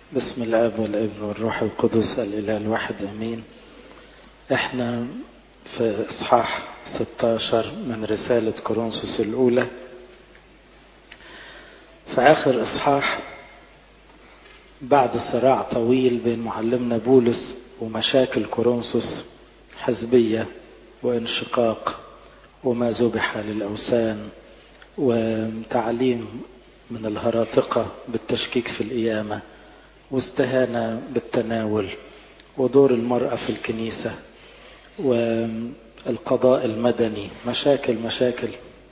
بسم الاب والابن والروح القدس الاله الواحد امين احنا في اصحاح 16 من رسالة كورنثوس الاولى في اخر اصحاح بعد صراع طويل بين معلمنا بولس ومشاكل كورنثوس حزبية وانشقاق وما ذبح للاوثان وتعليم من الهراطقة بالتشكيك في القيامة واستهانة بالتناول ودور المرأة في الكنيسة والقضاء المدني مشاكل مشاكل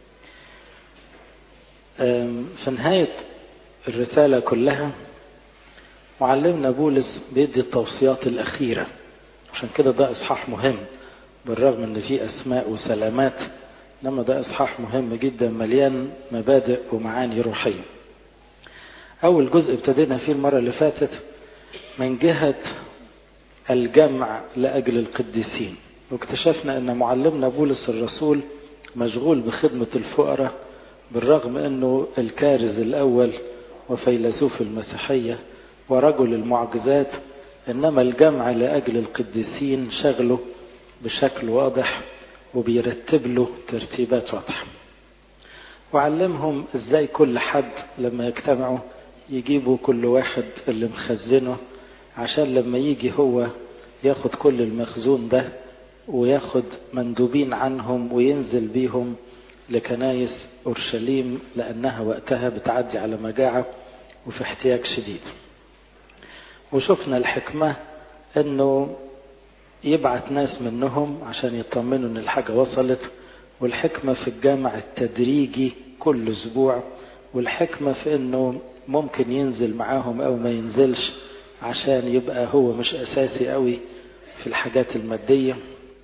في نهاية الرسالة كلها معلمنا بولس بيدي التوصيات الأخيرة عشان كده ده إصحاح مهم بالرغم ان فيه أسماء وسلامات انما ده إصحاح مهم جدا مليان مبادئ ومعاني روحية أول جزء ابتدينا فيه المرة اللي فاتت من جهة الجمع لأجل القديسين واكتشفنا أن معلمنا بولس الرسول مشغول بخدمة الفقراء بالرغم أنه الكارز الأول وفيلسوف المسيحية ورجل المعجزات إنما الجمع لأجل القديسين شغله بشكل واضح وبيرتب له ترتيبات واضحة وعلمهم ازاي كل حد لما يجتمعوا يجيبوا كل واحد اللي مخزنه عشان لما يجي هو ياخد كل المخزون ده وياخد مندوبين عنهم وينزل بيهم لكنايس اورشليم لانها وقتها بتعدي على مجاعه وفي احتياج شديد وشفنا الحكمه انه يبعت ناس منهم عشان يطمنوا ان الحاجه وصلت والحكمه في الجامع التدريجي كل اسبوع والحكمه في انه ممكن ينزل معاهم او ما ينزلش عشان يبقى هو مش اساسي قوي في الحاجات الماديه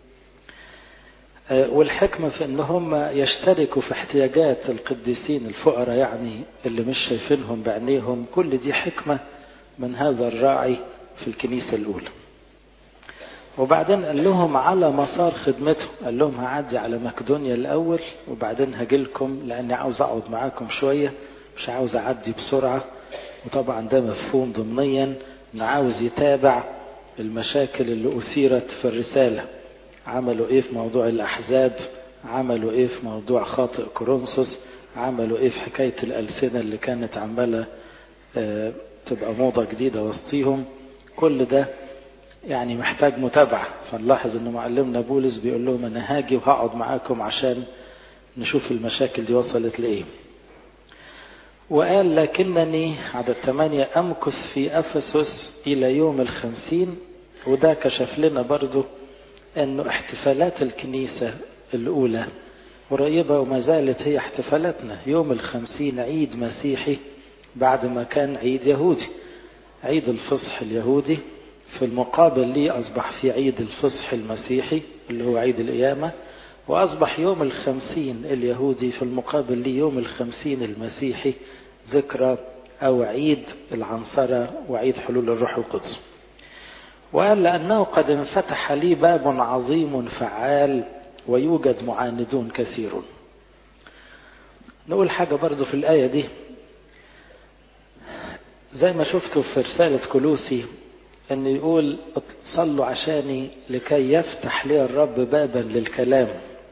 والحكمه في ان هم يشتركوا في احتياجات القديسين الفقراء يعني اللي مش شايفينهم بعينيهم كل دي حكمه من هذا الراعي في الكنيسه الاولى وبعدين قال لهم على مسار خدمته قال لهم هعدي على مقدونيا الاول وبعدين هاجي لكم لاني عاوز اقعد معاكم شويه مش عاوز اعدي بسرعه وطبعا ده مفهوم ضمنيا انه عاوز يتابع المشاكل اللي اثيرت في الرساله عملوا ايه في موضوع الاحزاب عملوا ايه في موضوع خاطئ كورنثوس عملوا ايه في حكايه الالسنه اللي كانت عماله آه تبقى موضه جديده وسطيهم كل ده يعني محتاج متابعة فنلاحظ ان معلمنا بولس بيقول لهم انا هاجي وهقعد معاكم عشان نشوف المشاكل دي وصلت لايه وقال لكنني عدد ثمانية أمكث في أفسس إلى يوم الخمسين وده كشف لنا برضو أنه احتفالات الكنيسة الأولى قريبة وما زالت هي احتفالاتنا يوم الخمسين عيد مسيحي بعد ما كان عيد يهودي عيد الفصح اليهودي في المقابل لي أصبح في عيد الفصح المسيحي اللي هو عيد القيامة وأصبح يوم الخمسين اليهودي في المقابل لي يوم الخمسين المسيحي ذكرى أو عيد العنصرة وعيد حلول الروح القدس وقال لأنه قد انفتح لي باب عظيم فعال ويوجد معاندون كثيرون نقول حاجة برضو في الآية دي زي ما شفتوا في رسالة كلوسي أن يقول صلوا عشاني لكي يفتح لي الرب بابا للكلام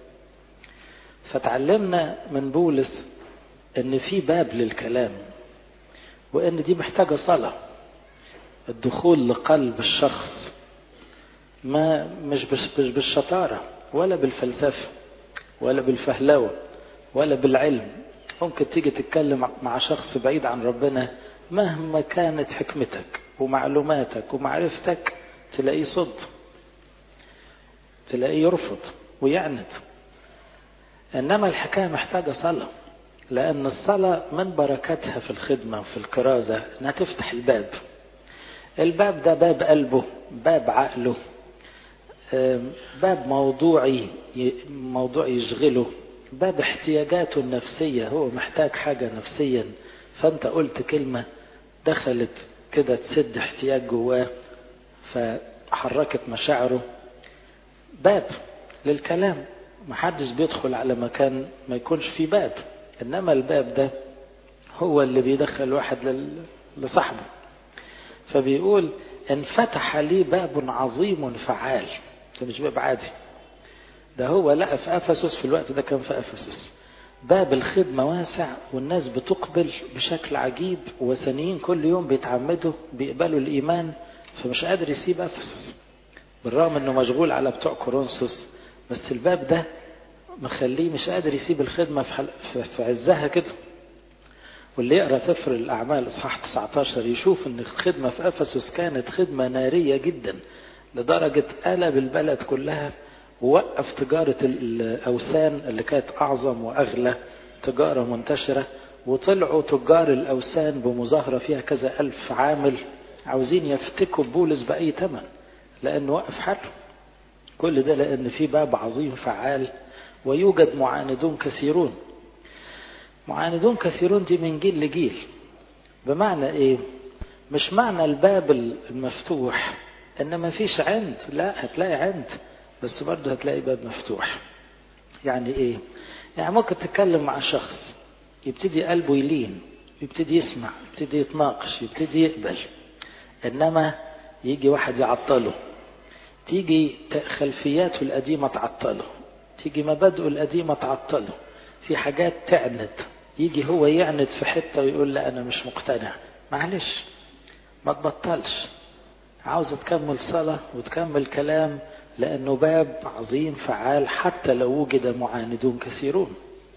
فتعلمنا من بولس أن في باب للكلام وأن دي محتاجة صلاة الدخول لقلب الشخص ما مش مش بالشطارة ولا بالفلسفة ولا بالفهلوة ولا بالعلم ممكن تيجي تتكلم مع شخص بعيد عن ربنا مهما كانت حكمتك ومعلوماتك ومعرفتك تلاقيه صد تلاقيه يرفض ويعند انما الحكايه محتاجه صلاه لان الصلاه من بركاتها في الخدمه وفي الكرازه انها تفتح الباب الباب ده باب قلبه باب عقله باب موضوعي موضوع يشغله باب احتياجاته النفسيه هو محتاج حاجه نفسيا فانت قلت كلمه دخلت كده تسد احتياج جواه فحركت مشاعره باب للكلام محدش بيدخل على مكان ما يكونش فيه باب انما الباب ده هو اللي بيدخل واحد لصاحبه فبيقول انفتح لي باب عظيم فعال ده مش باب عادي ده هو لقى في افسس في الوقت ده كان في افسس باب الخدمة واسع والناس بتقبل بشكل عجيب وثنيين كل يوم بيتعمدوا بيقبلوا الإيمان فمش قادر يسيب أفسس بالرغم انه مشغول على بتوع كورنثوس بس الباب ده مخليه مش قادر يسيب الخدمة في, حل... في عزها كده واللي يقرا سفر الأعمال إصحاح 19 يشوف إن الخدمة في أفسس كانت خدمة نارية جدا لدرجة قلب البلد كلها ووقف تجارة الأوثان اللي كانت أعظم وأغلى تجارة منتشرة وطلعوا تجار الأوثان بمظاهرة فيها كذا ألف عامل عاوزين يفتكوا بولس بأي ثمن لأنه وقف حاله كل ده لأن في باب عظيم فعال ويوجد معاندون كثيرون معاندون كثيرون دي من جيل لجيل بمعنى ايه مش معنى الباب المفتوح ان ما فيش عند لا هتلاقي عند بس برضه هتلاقي باب مفتوح يعني ايه يعني ممكن تتكلم مع شخص يبتدي قلبه يلين يبتدي يسمع يبتدي يتناقش يبتدي يقبل انما يجي واحد يعطله تيجي خلفياته القديمة تعطله تيجي مبادئه القديمة تعطله في حاجات تعند يجي هو يعند في حتة ويقول لا أنا مش مقتنع معلش ما تبطلش عاوز تكمل صلاة وتكمل كلام لأنه باب عظيم فعال حتى لو وجد معاندون كثيرون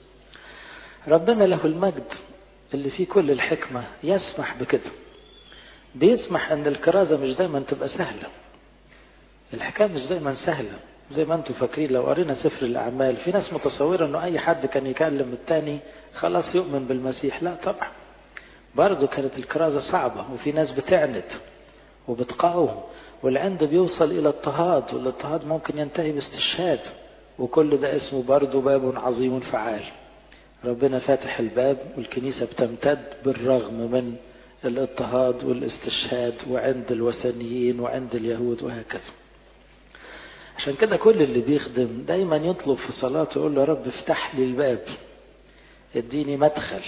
ربنا له المجد اللي فيه كل الحكمة يسمح بكده بيسمح ان الكرازة مش دايما تبقى سهلة الحكاية مش دايما سهلة زي ما انتم فاكرين لو قرينا سفر الاعمال في ناس متصورة انه اي حد كان يكلم التاني خلاص يؤمن بالمسيح لا طبعا برضه كانت الكرازة صعبة وفي ناس بتعند وبتقاوم والعند بيوصل الى اضطهاد والاضطهاد ممكن ينتهي باستشهاد وكل ده اسمه برضه باب عظيم فعال ربنا فاتح الباب والكنيسة بتمتد بالرغم من الاضطهاد والاستشهاد وعند الوثنيين وعند اليهود وهكذا عشان كده كل اللي بيخدم دايما يطلب في صلاته يقول له يا رب افتح لي الباب اديني مدخل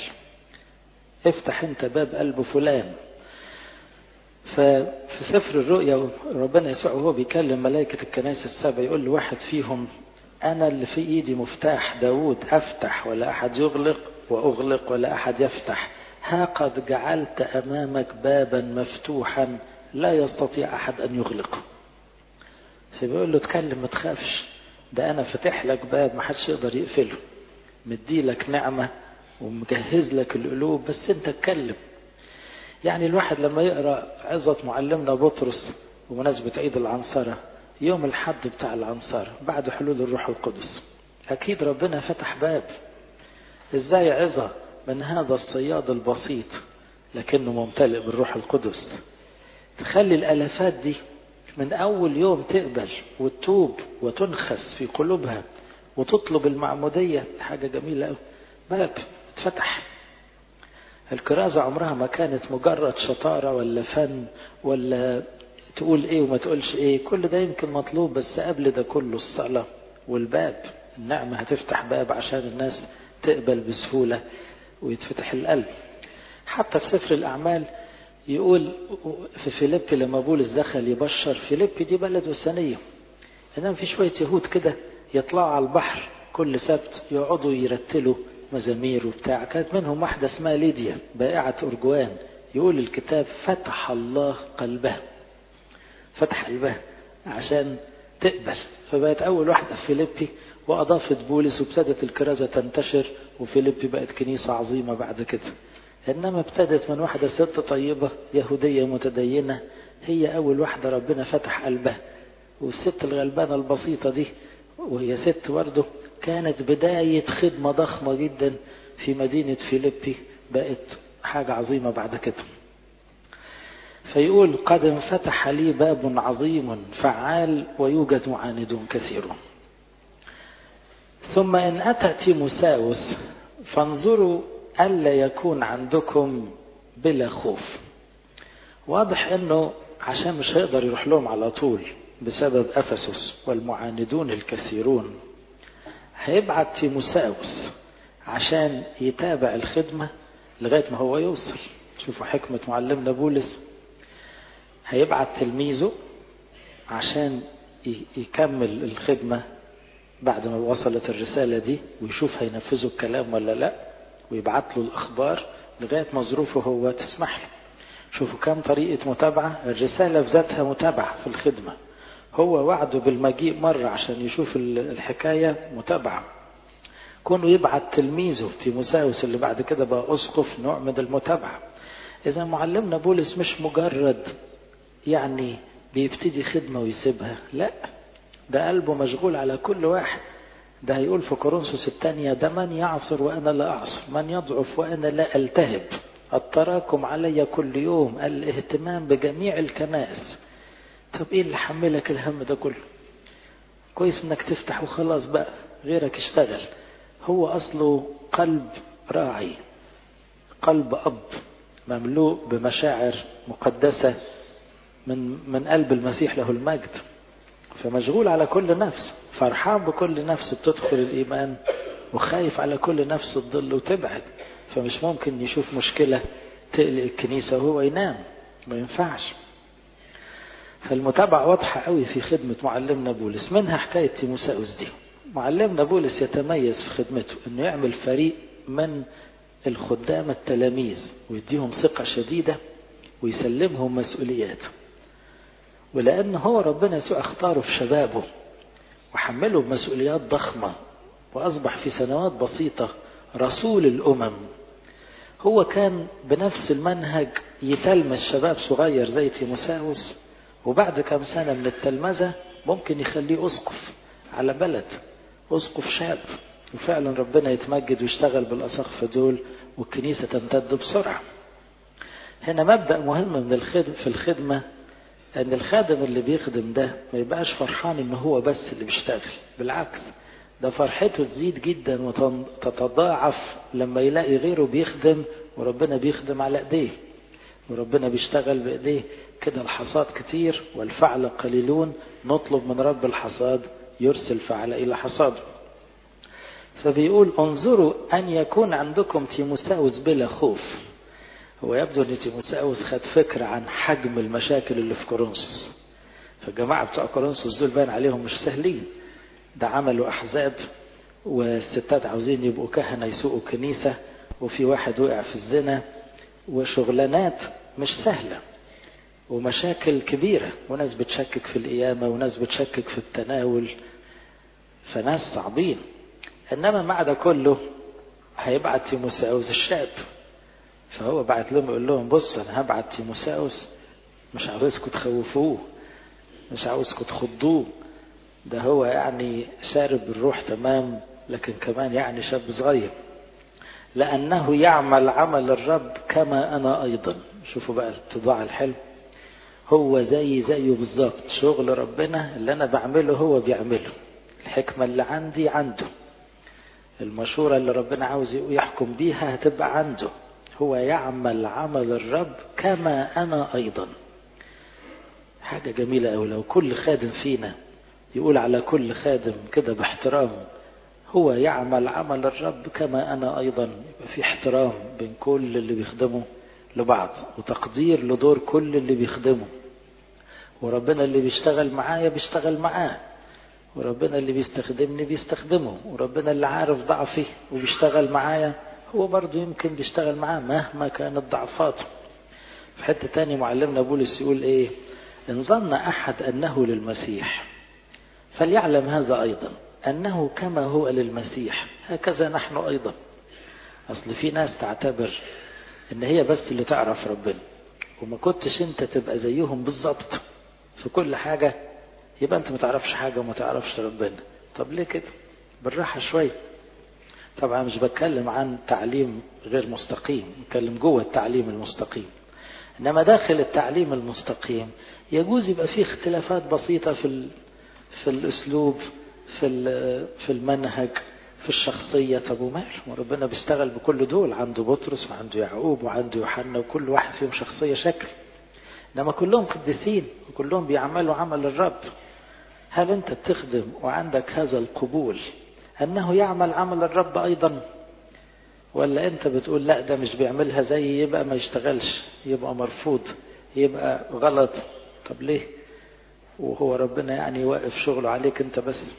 افتح انت باب قلب فلان ففي سفر الرؤيا ربنا يسوع وهو بيكلم ملائكة الكنائس السبع يقول لواحد فيهم أنا اللي في إيدي مفتاح داود أفتح ولا أحد يغلق وأغلق ولا أحد يفتح ها قد جعلت أمامك بابا مفتوحا لا يستطيع أحد أن يغلقه فبيقول له اتكلم ما تخافش ده أنا فاتح لك باب ما حدش يقدر يقفله مدي لك نعمة ومجهز لك القلوب بس أنت اتكلم يعني الواحد لما يقرأ عظة معلمنا بطرس بمناسبة عيد العنصرة يوم الحد بتاع العنصرة بعد حلول الروح القدس أكيد ربنا فتح باب إزاي عظة من هذا الصياد البسيط لكنه ممتلئ بالروح القدس تخلي الالافات دي من اول يوم تقبل وتتوب وتنخس في قلوبها وتطلب المعموديه حاجه جميله قوي باب اتفتح الكرازه عمرها ما كانت مجرد شطاره ولا فن ولا تقول ايه وما تقولش ايه كل ده يمكن مطلوب بس قبل ده كله الصلاه والباب النعمه هتفتح باب عشان الناس تقبل بسهوله ويتفتح القلب حتى في سفر الأعمال يقول في فيليبي لما بولس دخل يبشر فيليبي دي بلد وثنية إنما في شوية يهود كده يطلعوا على البحر كل سبت يقعدوا يرتلوا مزامير وبتاع كانت منهم واحدة اسمها ليديا بائعة أرجوان يقول الكتاب فتح الله قلبها فتح قلبها عشان تقبل فبقت أول واحدة في فيليبي وأضافت بولس وابتدت الكرازة تنتشر وفيليبي بقت كنيسة عظيمة بعد كده إنما ابتدت من واحدة ست طيبة يهودية متدينة هي أول واحدة ربنا فتح قلبها والست الغلبانة البسيطة دي وهي ست برضه كانت بداية خدمة ضخمة جدا في مدينة فيليبي بقت حاجة عظيمة بعد كده فيقول قد انفتح لي باب عظيم فعال ويوجد معاندون كثيرون ثم إن أتى تيموساوس فانظروا ألا يكون عندكم بلا خوف واضح أنه عشان مش هيقدر يروح لهم على طول بسبب أفسس والمعاندون الكثيرون هيبعت تيموساوس عشان يتابع الخدمة لغاية ما هو يوصل شوفوا حكمة معلمنا بولس هيبعت تلميذه عشان يكمل الخدمة بعد ما وصلت الرسالة دي ويشوف هينفذوا الكلام ولا لا ويبعت له الأخبار لغاية ما ظروفه هو تسمح له شوفوا كم طريقة متابعة الرسالة بذاتها متابعة في الخدمة هو وعده بالمجيء مرة عشان يشوف الحكاية متابعة كونه يبعت تلميذه تيموساوس اللي بعد كده بقى أسقف نوع من المتابعة إذا معلمنا بولس مش مجرد يعني بيبتدي خدمة ويسيبها لا ده قلبه مشغول على كل واحد ده هيقول في كورنثوس الثانية ده من يعصر وأنا لا أعصر من يضعف وأنا لا ألتهب التراكم علي كل يوم الاهتمام بجميع الكنائس طب ايه اللي حملك الهم ده كله كويس انك تفتح وخلاص بقى غيرك اشتغل هو اصله قلب راعي قلب اب مملوء بمشاعر مقدسة من من قلب المسيح له المجد فمشغول على كل نفس فرحان بكل نفس بتدخل الإيمان وخايف على كل نفس تضل وتبعد فمش ممكن يشوف مشكلة تقلق الكنيسة وهو ينام ما ينفعش فالمتابعة واضحة قوي في خدمة معلمنا بولس منها حكاية تيموساوس دي معلمنا بولس يتميز في خدمته انه يعمل فريق من الخدام التلاميذ ويديهم ثقة شديدة ويسلمهم مسؤوليات ولأن هو ربنا يسوع اختاره في شبابه وحمله بمسؤوليات ضخمة وأصبح في سنوات بسيطة رسول الأمم هو كان بنفس المنهج يتلمس شباب صغير زي تيموساوس وبعد كم سنة من التلمذة ممكن يخليه أسقف على بلد أسقف شاب وفعلا ربنا يتمجد ويشتغل بالأسقف دول والكنيسة تمتد بسرعة هنا مبدأ مهم من الخدم في الخدمة أن الخادم اللي بيخدم ده ما يبقاش فرحان إن هو بس اللي بيشتغل بالعكس ده فرحته تزيد جدا وتتضاعف لما يلاقي غيره بيخدم وربنا بيخدم على ايديه وربنا بيشتغل بايديه كده الحصاد كتير والفعل قليلون نطلب من رب الحصاد يرسل فعل الى حصاده فبيقول انظروا ان يكون عندكم تيموساوس بلا خوف هو يبدو ان تيموساوس خد فكرة عن حجم المشاكل اللي في كورنثوس فالجماعة بتوع كورنثوس دول باين عليهم مش سهلين ده عملوا أحزاب والستات عاوزين يبقوا كهنة يسوقوا كنيسة وفي واحد وقع في الزنا وشغلانات مش سهلة ومشاكل كبيرة وناس بتشكك في القيامة وناس بتشكك في التناول فناس صعبين إنما مع ده كله هيبعت تيموساوس الشاب فهو بعت لهم يقول لهم بص أنا هبعت تيموساوس مش عاوزكم تخوفوه مش عاوزكم تخضوه ده هو يعني شارب الروح تمام لكن كمان يعني شاب صغير لأنه يعمل عمل الرب كما أنا أيضا شوفوا بقى الاتضاع الحلو هو زي زيه بالظبط شغل ربنا اللي أنا بعمله هو بيعمله الحكمة اللي عندي عنده المشورة اللي ربنا عاوز يحكم بيها هتبقى عنده هو يعمل عمل الرب كما أنا أيضا حاجة جميلة أوي لو كل خادم فينا يقول على كل خادم كده باحترام هو يعمل عمل الرب كما أنا أيضا يبقى في احترام بين كل اللي بيخدموا لبعض وتقدير لدور كل اللي بيخدمه وربنا اللي بيشتغل معايا بيشتغل معاه وربنا اللي بيستخدمني بيستخدمه وربنا اللي عارف ضعفي وبيشتغل معايا هو برضه يمكن بيشتغل معاه مهما كانت ضعفاته في حتة تاني معلمنا بولس يقول ايه ان ظن احد انه للمسيح فليعلم هذا ايضا انه كما هو للمسيح هكذا نحن ايضا اصل في ناس تعتبر ان هي بس اللي تعرف ربنا وما كنتش انت تبقى زيهم بالظبط في كل حاجة يبقى انت ما تعرفش حاجة وما تعرفش ربنا طب ليه كده بالراحة شوية طبعا مش بتكلم عن تعليم غير مستقيم بتكلم جوه التعليم المستقيم انما داخل التعليم المستقيم يجوز يبقى فيه اختلافات بسيطة في ال... في الاسلوب في ال... في المنهج في الشخصية طب وماله وربنا بيشتغل بكل دول عنده بطرس وعنده يعقوب وعنده يوحنا وكل واحد فيهم شخصية شكل انما كلهم قديسين وكلهم بيعملوا عمل الرب هل انت بتخدم وعندك هذا القبول انه يعمل عمل الرب ايضا ولا انت بتقول لا ده مش بيعملها زي يبقى ما يشتغلش يبقى مرفوض يبقى غلط طب ليه وهو ربنا يعني واقف شغله عليك انت بس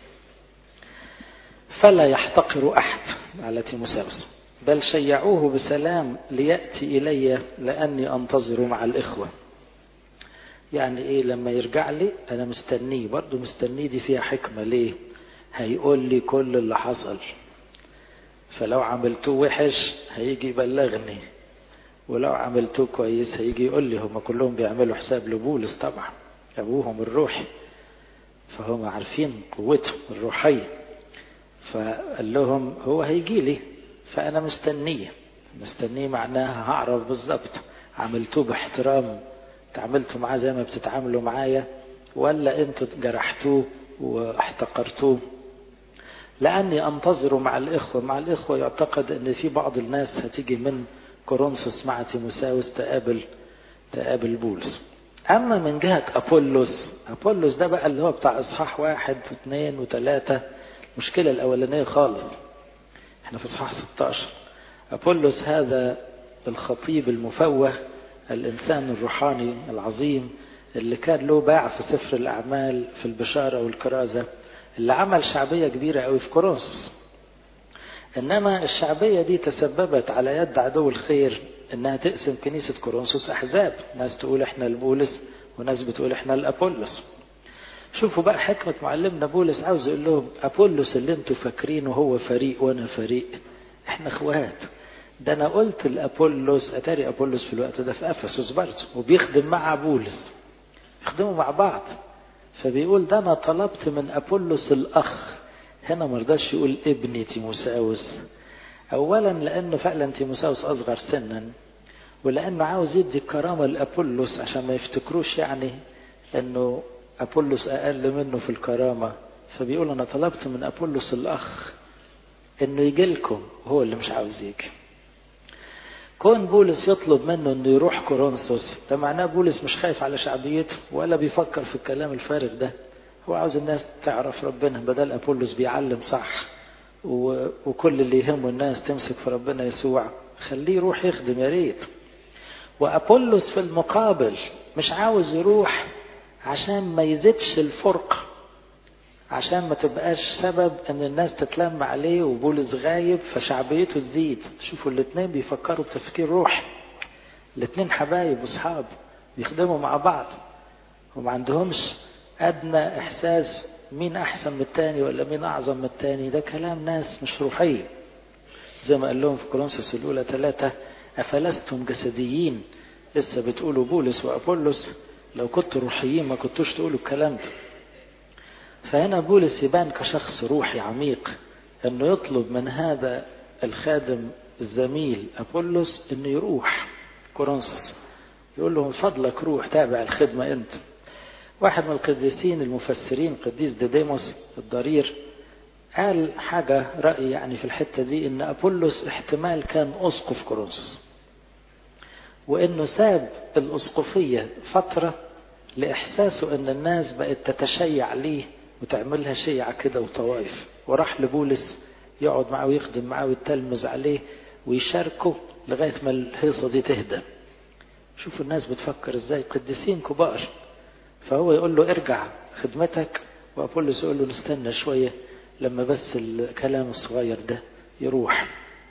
فلا يحتقر أحد على تيموساوس بل شيعوه بسلام ليأتي إلي لأني أنتظر مع الإخوة يعني إيه لما يرجع لي أنا مستنيه برضه مستنيه دي فيها حكمة ليه هيقول لي كل اللي حصل فلو عملتوه وحش هيجي يبلغني ولو عملتوه كويس هيجي يقول لي هم كلهم بيعملوا حساب لبولس طبعا أبوهم الروحي فهم عارفين قوته الروحية فقال لهم هو هيجي لي فأنا مستنيه مستنيه معناها هعرف بالظبط عملتوه باحترام تعاملتوا معاه زي ما بتتعاملوا معايا ولا انتوا جرحتوه واحتقرتوه لأني أنتظر مع الإخوة مع الإخوة يعتقد أن في بعض الناس هتيجي من كورنثوس مع تيموساوس تقابل تقابل بولس أما من جهة أبولس أبولس ده بقى اللي هو بتاع إصحاح واحد واثنين وثلاثة المشكلة الأولانية خالص احنا في إصحاح 16 أبولس هذا الخطيب المفوه الإنسان الروحاني العظيم اللي كان له باع في سفر الأعمال في البشارة والكرازة اللي عمل شعبية كبيرة قوي في كورنثوس إنما الشعبية دي تسببت على يد عدو الخير إنها تقسم كنيسة كورنثوس أحزاب ناس تقول إحنا البولس وناس بتقول إحنا الأبولس شوفوا بقى حكمة معلمنا بولس عاوز يقول لهم أبولس اللي انتوا فاكرينه هو فريق وأنا فريق إحنا إخوات ده أنا قلت لأبولس أتاري أبولس في الوقت ده في أفسس برضه وبيخدم مع بولس يخدموا مع بعض فبيقول ده أنا طلبت من أبولس الأخ هنا مرضاش يقول ابني تيموساوس أولا لأنه فعلا تيموساوس أصغر سنا ولأنه عاوز يدي الكرامة لأبولس عشان ما يفتكروش يعني أنه أبولس أقل منه في الكرامة فبيقول أنا طلبت من أبولس الأخ أنه يجي لكم هو اللي مش عاوز يجي كون بولس يطلب منه أنه يروح كورنثوس ده معناه بولس مش خايف على شعبيته ولا بيفكر في الكلام الفارغ ده هو عاوز الناس تعرف ربنا بدل أبولس بيعلم صح و... وكل اللي يهمه الناس تمسك في ربنا يسوع خليه يروح يخدم يا ريت وأبولس في المقابل مش عاوز يروح عشان ما يزيدش الفرقة عشان ما تبقاش سبب ان الناس تتلم عليه وبولس غايب فشعبيته تزيد شوفوا الاتنين بيفكروا بتفكير روحي الاتنين حبايب واصحاب بيخدموا مع بعض وما عندهمش ادنى احساس مين احسن من التاني ولا مين اعظم من التاني ده كلام ناس مش روحية زي ما قال لهم في كورنثوس الاولى ثلاثة افلستم جسديين لسه بتقولوا بولس وابولس لو كنتوا روحيين ما كنتوش تقولوا الكلام ده فهنا بولس يبان كشخص روحي عميق انه يطلب من هذا الخادم الزميل ابولس انه يروح كورنثوس يقول له من فضلك روح تابع الخدمة انت واحد من القديسين المفسرين قديس ديديموس الضرير قال حاجة رأي يعني في الحتة دي ان ابولس احتمال كان اسقف كورنثوس وانه ساب الاسقفية فترة لاحساسه ان الناس بقت تتشيع ليه وتعملها شيعة كده وطوائف وراح لبولس يقعد معه ويخدم معه ويتلمذ عليه ويشاركه لغاية ما الهيصة دي تهدى شوفوا الناس بتفكر ازاي قديسين كبار فهو يقول له ارجع خدمتك وابولس يقول له نستنى شوية لما بس الكلام الصغير ده يروح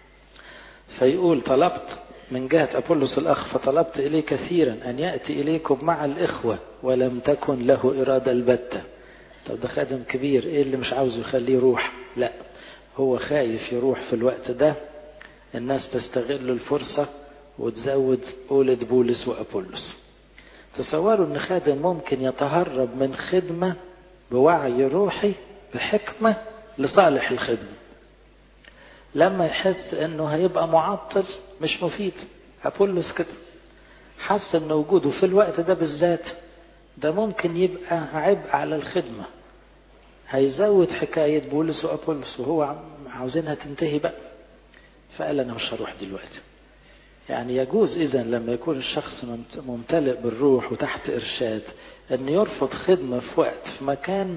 فيقول طلبت من جهة أبولس الأخ فطلبت إليه كثيرا أن يأتي إليكم مع الإخوة ولم تكن له إرادة البتة طب ده خادم كبير إيه اللي مش عاوزه يخليه يروح لا هو خايف يروح في الوقت ده الناس تستغل الفرصة وتزود قولة بولس وأبولس تصوروا أن خادم ممكن يتهرب من خدمة بوعي روحي بحكمة لصالح الخدمة لما يحس انه هيبقى معطل مش مفيد أبولس كده حس ان وجوده في الوقت ده بالذات ده ممكن يبقى عبء على الخدمة هيزود حكاية بولس وأبولس وهو عاوزينها تنتهي بقى فقال أنا مش هروح دلوقتي يعني يجوز إذا لما يكون الشخص ممتلئ بالروح وتحت إرشاد أن يرفض خدمة في وقت في مكان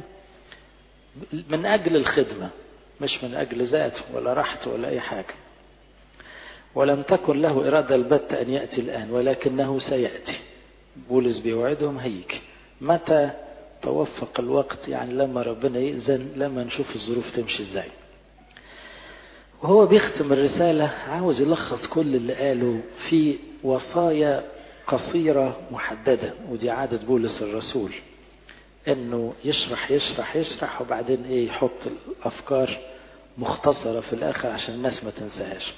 من أجل الخدمة مش من أجل ذاته ولا راحته ولا أي حاجة ولم تكن له إرادة البتة أن يأتي الآن ولكنه سيأتي بولس بيوعدهم هيجي متى توفق الوقت يعني لما ربنا يأذن لما نشوف الظروف تمشي ازاي وهو بيختم الرسالة عاوز يلخص كل اللي قاله في وصايا قصيرة محددة ودي عادة بولس الرسول انه يشرح يشرح يشرح وبعدين ايه يحط الافكار مختصرة في الاخر عشان الناس ما تنساهاش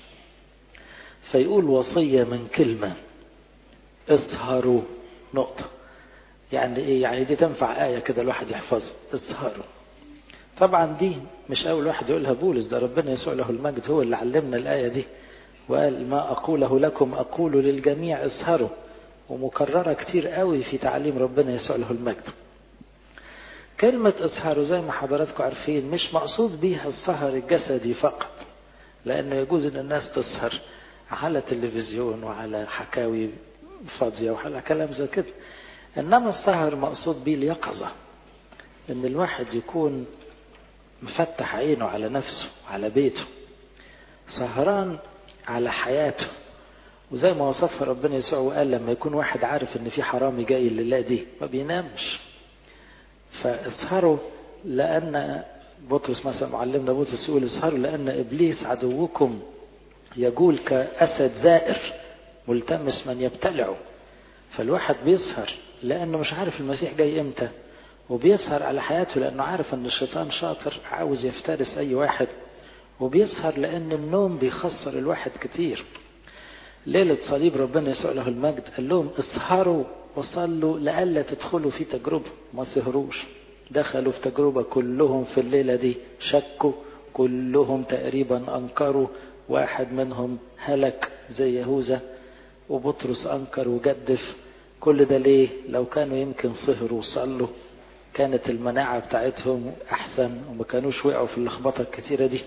فيقول وصية من كلمة اسهروا نقطة يعني ايه يعني دي تنفع آية كده الواحد يحفظها اسهروا طبعا دي مش أول واحد يقولها بولس ده ربنا يسوع له المجد هو اللي علمنا الآية دي وقال ما أقوله لكم أقول للجميع اسهروا ومكررة كتير قوي في تعليم ربنا يسوع له المجد كلمة اسهروا زي ما حضراتكم عارفين مش مقصود بيها السهر الجسدي فقط لأنه يجوز أن الناس تسهر على تلفزيون وعلى حكاوي فاضية وعلى كلام زي كده إنما السهر مقصود بيه اليقظة إن الواحد يكون مفتح عينه على نفسه على بيته سهران على حياته وزي ما وصفها ربنا يسوع وقال لما يكون واحد عارف ان في حرامي جاي الليله دي ما بينامش فاسهروا لان بطرس مثلا معلمنا بطرس يقول اسهروا لان ابليس عدوكم يجول كاسد زائر ملتمس من يبتلعه فالواحد بيسهر لانه مش عارف المسيح جاي امتى وبيسهر على حياته لانه عارف ان الشيطان شاطر عاوز يفترس اي واحد وبيسهر لان النوم بيخسر الواحد كتير ليلة صليب ربنا يسوع له المجد قال لهم اسهروا وصلوا لئلا تدخلوا في تجربة ما سهروش دخلوا في تجربة كلهم في الليلة دي شكوا كلهم تقريبا أنكروا واحد منهم هلك زي يهوذا وبطرس أنكر وجدف كل ده ليه لو كانوا يمكن سهروا وصلوا كانت المناعة بتاعتهم أحسن وما كانوش وقعوا في اللخبطة الكتيرة دي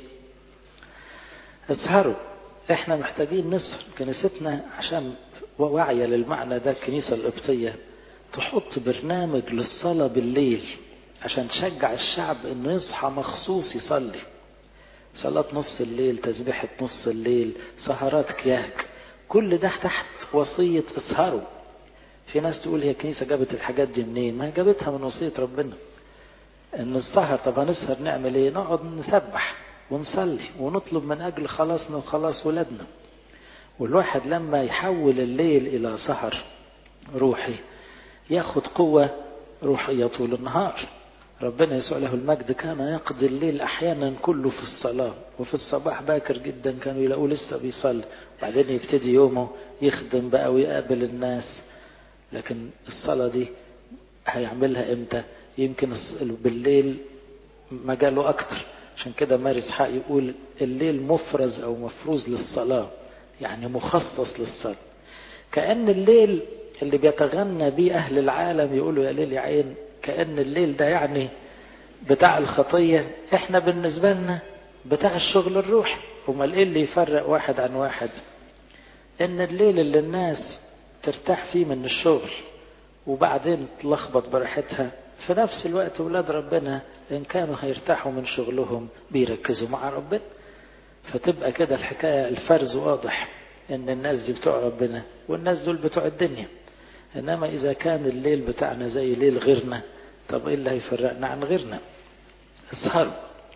اسهروا احنا محتاجين نسهر كنيستنا عشان واعية للمعنى ده الكنيسة القبطية تحط برنامج للصلاة بالليل عشان تشجع الشعب انه يصحى مخصوص يصلي صلاة نص الليل تسبيحة نص الليل سهرات كياك كل ده تحت وصية اسهروا في ناس تقول هي الكنيسة جابت الحاجات دي منين ما هي جابتها من وصية ربنا ان السهر طب هنسهر نعمل ايه نقعد نسبح ونصلي ونطلب من اجل خلاصنا وخلاص ولادنا والواحد لما يحول الليل الى سهر روحي ياخد قوة روحية طول النهار ربنا يسوع له المجد كان يقضي الليل احيانا كله في الصلاة وفي الصباح باكر جدا كانوا يلاقوه لسه بيصلي بعدين يبتدي يومه يخدم بقى ويقابل الناس لكن الصلاة دي هيعملها امتى يمكن بالليل مجاله اكتر عشان كده ماري اسحاق يقول الليل مفرز او مفروز للصلاة يعني مخصص للصلاة كأن الليل اللي بيتغنى بيه اهل العالم يقولوا يا ليل يا عين كأن الليل ده يعني بتاع الخطية احنا بالنسبة لنا بتاع الشغل الروحي امال ايه اللي يفرق واحد عن واحد ان الليل اللي الناس ترتاح فيه من الشغل وبعدين تلخبط براحتها في نفس الوقت ولاد ربنا إن كانوا هيرتاحوا من شغلهم بيركزوا مع ربنا فتبقى كده الحكاية الفرز واضح إن الناس دي بتوع ربنا والناس دول بتوع الدنيا إنما إذا كان الليل بتاعنا زي ليل غيرنا طب إيه اللي هيفرقنا عن غيرنا اسهروا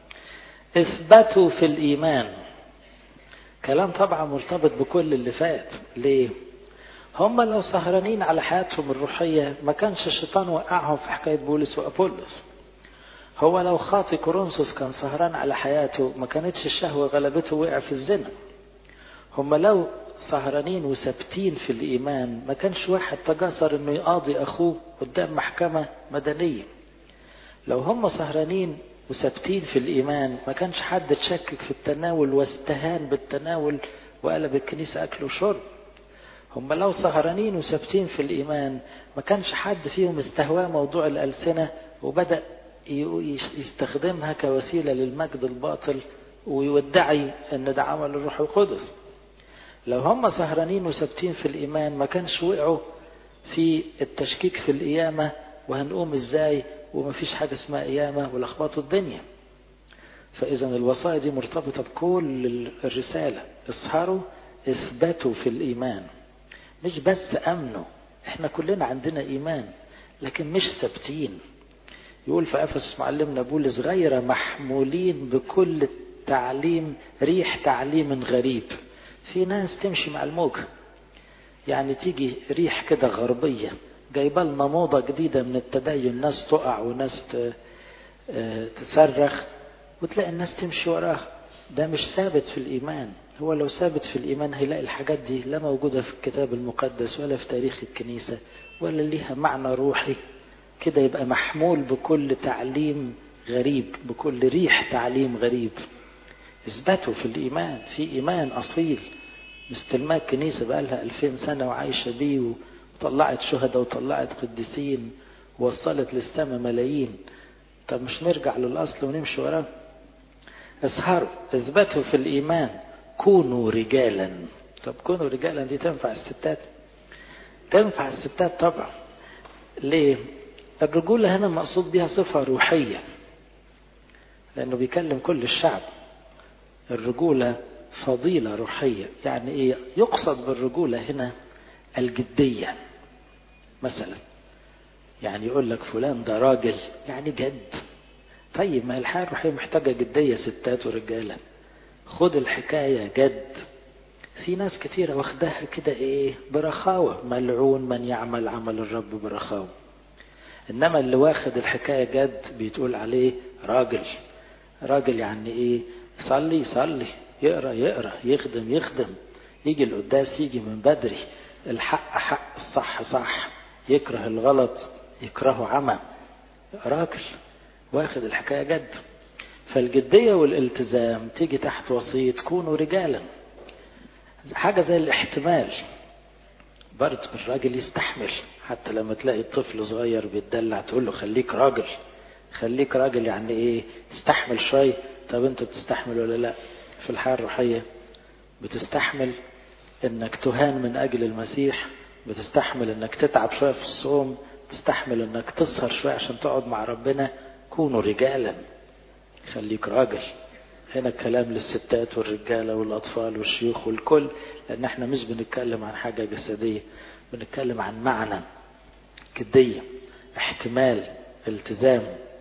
اثبتوا في الإيمان كلام طبعا مرتبط بكل اللي فات ليه هم لو سهرانين على حياتهم الروحية ما كانش الشيطان وقعهم في حكاية بولس وأبولس هو لو خاطي كورنثوس كان سهران على حياته ما كانتش الشهوة غلبته وقع في الزنا هم لو سهرانين وثابتين في الإيمان ما كانش واحد تجاسر إنه يقاضي أخوه قدام محكمة مدنية لو هم سهرانين وثابتين في الإيمان ما كانش حد تشكك في التناول واستهان بالتناول وقلب الكنيسة أكل وشرب هم لو سهرانين وثابتين في الإيمان ما كانش حد فيهم استهواه موضوع الألسنة وبدأ يستخدمها كوسيلة للمجد الباطل ويودعي أن ده عمل الروح القدس لو هم سهرانين وثابتين في الإيمان ما كانش وقعوا في التشكيك في القيامة وهنقوم ازاي وما فيش حاجة اسمها قيامة ولخبطوا الدنيا فإذا الوصايا دي مرتبطة بكل الرسالة اسهروا اثبتوا في الإيمان مش بس أمنوا احنا كلنا عندنا ايمان لكن مش ثابتين يقول في افسس معلمنا بولس غير محمولين بكل تعليم ريح تعليم غريب في ناس تمشي مع الموج يعني تيجي ريح كده غربية جايبه لنا موضة جديدة من التدين ناس تقع وناس تصرخ وتلاقي الناس تمشي وراها ده مش ثابت في الإيمان هو لو ثابت في الإيمان هيلاقي الحاجات دي لا موجودة في الكتاب المقدس ولا في تاريخ الكنيسة ولا ليها معنى روحي كده يبقى محمول بكل تعليم غريب بكل ريح تعليم غريب اثبتوا في الإيمان في إيمان أصيل مستلماه الكنيسة بقى لها 2000 سنة وعايشة بيه وطلعت شهداء وطلعت قديسين ووصلت للسماء ملايين طب مش نرجع للأصل ونمشي وراه اسهروا اثبتوا في الإيمان كونوا رجالا طب كونوا رجالا دي تنفع الستات تنفع الستات طبعا ليه الرجولة هنا مقصود بها صفة روحية لأنه بيكلم كل الشعب الرجولة فضيلة روحية يعني إيه يقصد بالرجولة هنا الجدية مثلا يعني يقول لك فلان ده راجل يعني جد طيب ما الحياة الروحية محتاجة جدية ستات ورجالة خد الحكاية جد في ناس كتيرة واخداها كده ايه برخاوة ملعون من يعمل عمل الرب برخاوة انما اللي واخد الحكاية جد بيتقول عليه راجل راجل يعني ايه يصلي يصلي يقرا يقرا يخدم يخدم يجي القداس يجي من بدري الحق حق الصح صح يكره الغلط يكرهه عمى راجل واخد الحكاية جد فالجدية والالتزام تيجي تحت وصية كونوا رجالا حاجة زي الاحتمال برضه الراجل يستحمل حتى لما تلاقي طفل صغير بيتدلع تقول له خليك راجل خليك راجل يعني ايه تستحمل شوية طب انت بتستحمل ولا لا في الحياة الروحية بتستحمل انك تهان من اجل المسيح بتستحمل انك تتعب شوية في الصوم تستحمل انك تسهر شوية عشان تقعد مع ربنا كونوا رجالا خليك راجل هنا الكلام للستات والرجالة والأطفال والشيوخ والكل لأن احنا مش بنتكلم عن حاجة جسدية بنتكلم عن معنى جدية احتمال التزام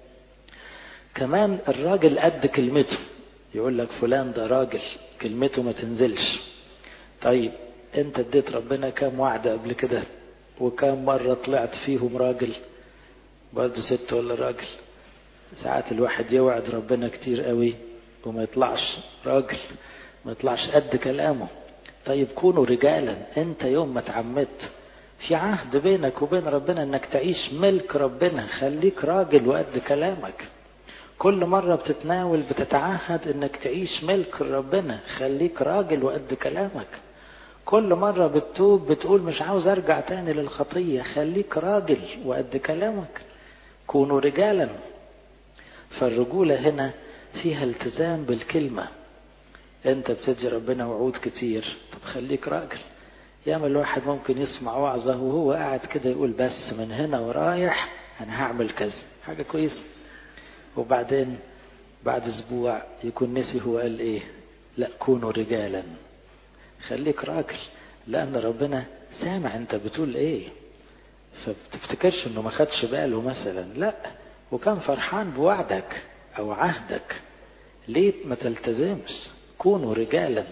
كمان الراجل قد كلمته يقول لك فلان ده راجل كلمته ما تنزلش طيب انت اديت ربنا كام وعد قبل كده وكام مرة طلعت فيهم راجل برضه ست ولا راجل ساعات الواحد يوعد ربنا كتير قوي وما يطلعش راجل ما يطلعش قد كلامه طيب كونوا رجالا انت يوم ما اتعمدت في عهد بينك وبين ربنا انك تعيش ملك ربنا خليك راجل وقد كلامك كل مرة بتتناول بتتعهد انك تعيش ملك ربنا خليك راجل وقد كلامك كل مرة بتتوب بتقول مش عاوز ارجع تاني للخطية خليك راجل وقد كلامك كونوا رجالا فالرجولة هنا فيها التزام بالكلمة انت بتدي ربنا وعود كتير طب خليك راجل ياما الواحد ممكن يسمع وعظة وهو قاعد كده يقول بس من هنا ورايح انا هعمل كذا حاجة كويسة وبعدين بعد اسبوع يكون نسي هو قال ايه لا كونوا رجالا خليك راجل لان ربنا سامع انت بتقول ايه فبتفتكرش انه ما خدش باله مثلا لا وكان فرحان بوعدك او عهدك ليه ما تلتزمش كونوا رجالا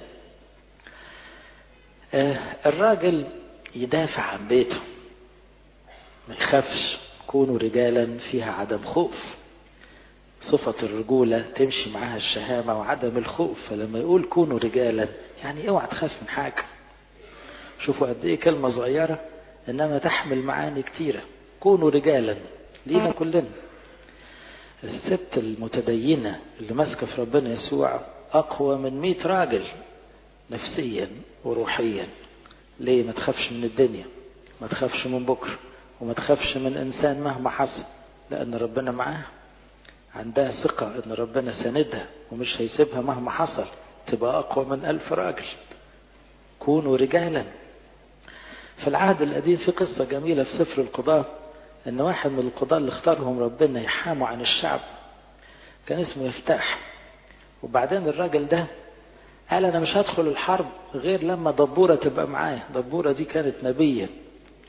آه الراجل يدافع عن بيته ما يخافش كونوا رجالا فيها عدم خوف صفة الرجولة تمشي معاها الشهامة وعدم الخوف فلما يقول كونوا رجالا يعني اوعى تخاف من حاجة شوفوا قد ايه كلمة صغيرة انما تحمل معاني كتيرة كونوا رجالا لينا كلنا الست المتدينة اللي ماسكة في ربنا يسوع أقوى من مئة راجل نفسيا وروحيا ليه ما تخافش من الدنيا ما تخافش من بكرة وما تخافش من إنسان مهما حصل لأن ربنا معاها عندها ثقة إن ربنا ساندها ومش هيسيبها مهما حصل تبقى أقوى من ألف راجل كونوا رجالا في العهد القديم في قصة جميلة في سفر القضاء ان واحد من القضاة اللي اختارهم ربنا يحاموا عن الشعب كان اسمه يفتاح وبعدين الراجل ده قال انا مش هدخل الحرب غير لما دبورة تبقى معايا دبورة دي كانت نبية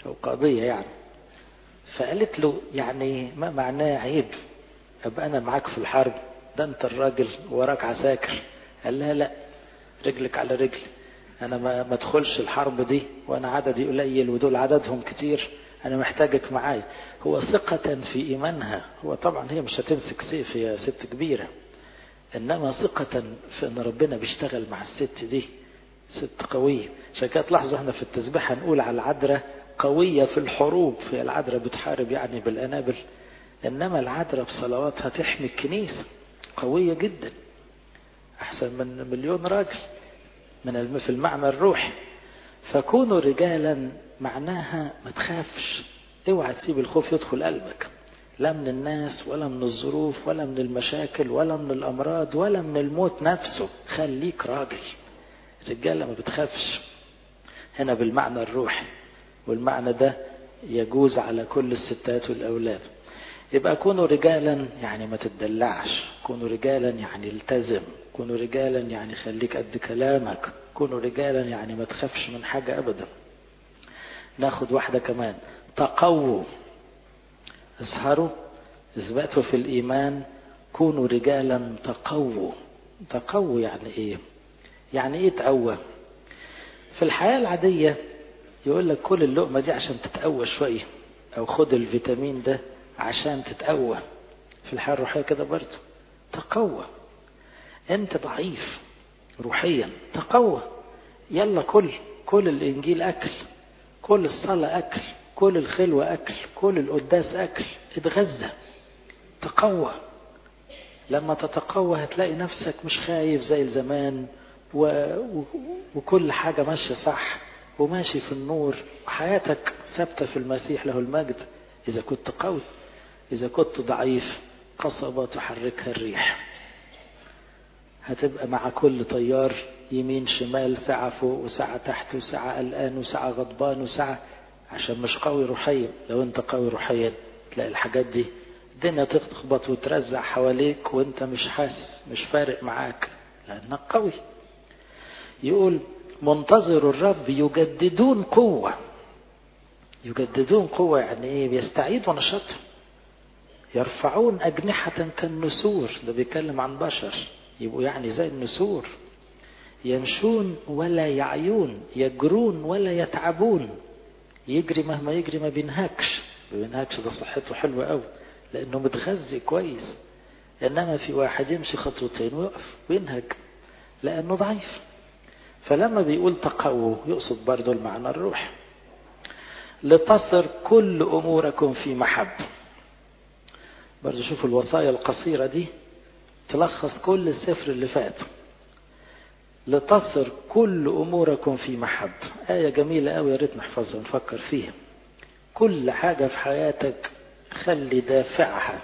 أو قاضية يعني فقالت له يعني ما معناه عيب أبقى أنا معاك في الحرب ده أنت الراجل وراك عساكر قال لها لا رجلك على رجلي أنا ما ما ادخلش الحرب دي وأنا عددي قليل ودول عددهم كتير أنا محتاجك معايا هو ثقة في إيمانها هو طبعا هي مش هتمسك سيف هي ست كبيرة إنما ثقة في إن ربنا بيشتغل مع الست دي ست قوية عشان كده تلاحظوا احنا في التسبيحة نقول على العذراء قوية في الحروب في العذراء بتحارب يعني بالأنابل إنما العذراء بصلواتها تحمي الكنيسة قوية جدا أحسن من مليون راجل من في المعنى الروحي فكونوا رجالا معناها ما تخافش اوعى تسيب الخوف يدخل قلبك لا من الناس ولا من الظروف ولا من المشاكل ولا من الأمراض ولا من الموت نفسه خليك راجل الرجالة ما بتخافش هنا بالمعنى الروحي والمعنى ده يجوز على كل الستات والأولاد يبقى كونوا رجالا يعني ما تتدلعش كونوا رجالا يعني التزم كونوا رجالا يعني خليك قد كلامك كونوا رجالا يعني ما تخافش من حاجة أبدا ناخد واحدة كمان تقووا اسهروا اثبتوا في الإيمان كونوا رجالا تقووا تقووا يعني ايه يعني ايه تقوى في الحياة العادية يقول لك كل اللقمة دي عشان تتقوى شوية او خد الفيتامين ده عشان تتقوى في الحياة الروحية كده برضه تقوى انت ضعيف روحيا تقوى يلا كل كل الانجيل اكل كل الصلاة اكل كل الخلوة اكل كل القداس اكل اتغذى تقوى لما تتقوى هتلاقي نفسك مش خايف زي زمان و... و... وكل حاجة ماشية صح وماشي في النور وحياتك ثابتة في المسيح له المجد إذا كنت قوي إذا كنت ضعيف قصبة تحركها الريح هتبقى مع كل طيار يمين شمال ساعة فوق وساعة تحت وساعة قلقان وساعة غضبان وساعة عشان مش قوي روحيا لو انت قوي روحيا تلاقي الحاجات دي الدنيا تخبط وترزع حواليك وانت مش حاسس مش فارق معاك لانك قوي يقول منتظر الرب يجددون قوة يجددون قوة يعني ايه بيستعيدوا نشاطهم يرفعون أجنحة كالنسور ده بيتكلم عن بشر يبقوا يعني زي النسور يمشون ولا يعيون يجرون ولا يتعبون يجري مهما يجري ما بينهكش ما بينهكش ده صحته حلوة قوي لأنه متغذي كويس إنما في واحد يمشي خطوتين ويقف وينهك لأنه ضعيف فلما بيقول تقووا يقصد برضو المعنى الروح لتصر كل أموركم في محب برضو شوفوا الوصايا القصيرة دي تلخص كل السفر اللي فات لتصر كل أموركم في محب آية جميلة أوي يا ريت نحفظها ونفكر فيها كل حاجة في حياتك خلي دافعها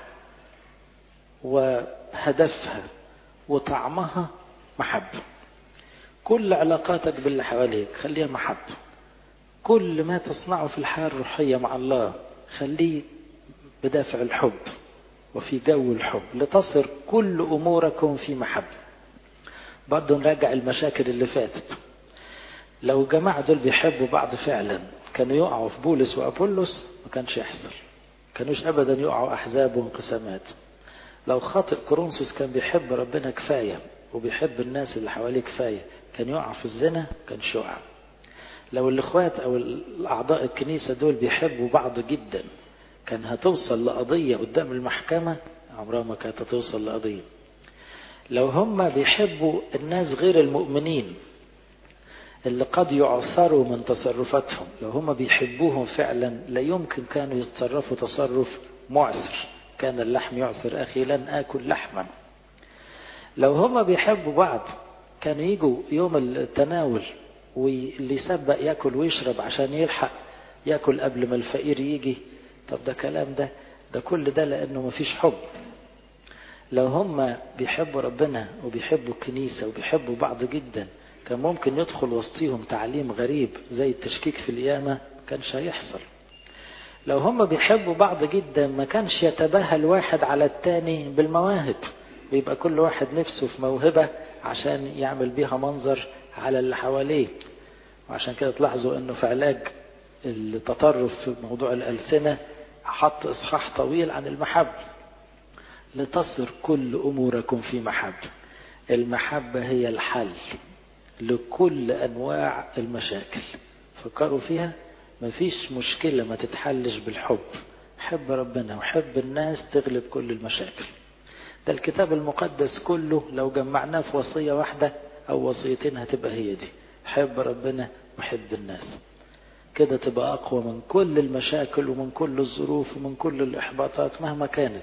وهدفها وطعمها محبة كل علاقاتك باللي حواليك خليها محبة كل ما تصنعه في الحياة الروحية مع الله خليه بدافع الحب وفي جو الحب لتصر كل أموركم في محبة برضه نراجع المشاكل اللي فاتت لو الجماعة دول بيحبوا بعض فعلا كانوا يقعوا في بولس وأبولس ما كانش يحصل كانوش أبدا يقعوا أحزاب وانقسامات لو خاطئ كورنثوس كان بيحب ربنا كفاية وبيحب الناس اللي حواليه كفاية كان يقع في الزنا كانش يقع لو الإخوات أو الأعضاء الكنيسة دول بيحبوا بعض جدا كان هتوصل لقضية قدام المحكمة عمرها ما كانت هتوصل لقضية لو هم بيحبوا الناس غير المؤمنين اللي قد يعثروا من تصرفاتهم لو هم بيحبوهم فعلا لا يمكن كانوا يتصرفوا تصرف معسر كان اللحم يعثر أخي لن آكل لحما لو هم بيحبوا بعض كانوا يجوا يوم التناول واللي يسبق ياكل ويشرب عشان يلحق ياكل قبل ما الفقير يجي طب ده كلام ده ده كل ده لأنه مفيش حب لو هم بيحبوا ربنا وبيحبوا الكنيسة وبيحبوا بعض جدا كان ممكن يدخل وسطيهم تعليم غريب زي التشكيك في القيامة كانش هيحصل لو هم بيحبوا بعض جدا ما كانش يتباهى الواحد على التاني بالمواهب بيبقى كل واحد نفسه في موهبة عشان يعمل بيها منظر على اللي حواليه وعشان كده تلاحظوا انه في علاج التطرف في موضوع الألسنة حط إصحاح طويل عن المحبة لتصر كل أموركم في محبة المحبة هي الحل لكل أنواع المشاكل فكروا فيها مفيش مشكلة ما تتحلش بالحب حب ربنا وحب الناس تغلب كل المشاكل ده الكتاب المقدس كله لو جمعناه في وصية واحدة أو وصيتين هتبقى هي دي حب ربنا وحب الناس كده تبقى أقوى من كل المشاكل ومن كل الظروف ومن كل الإحباطات مهما كانت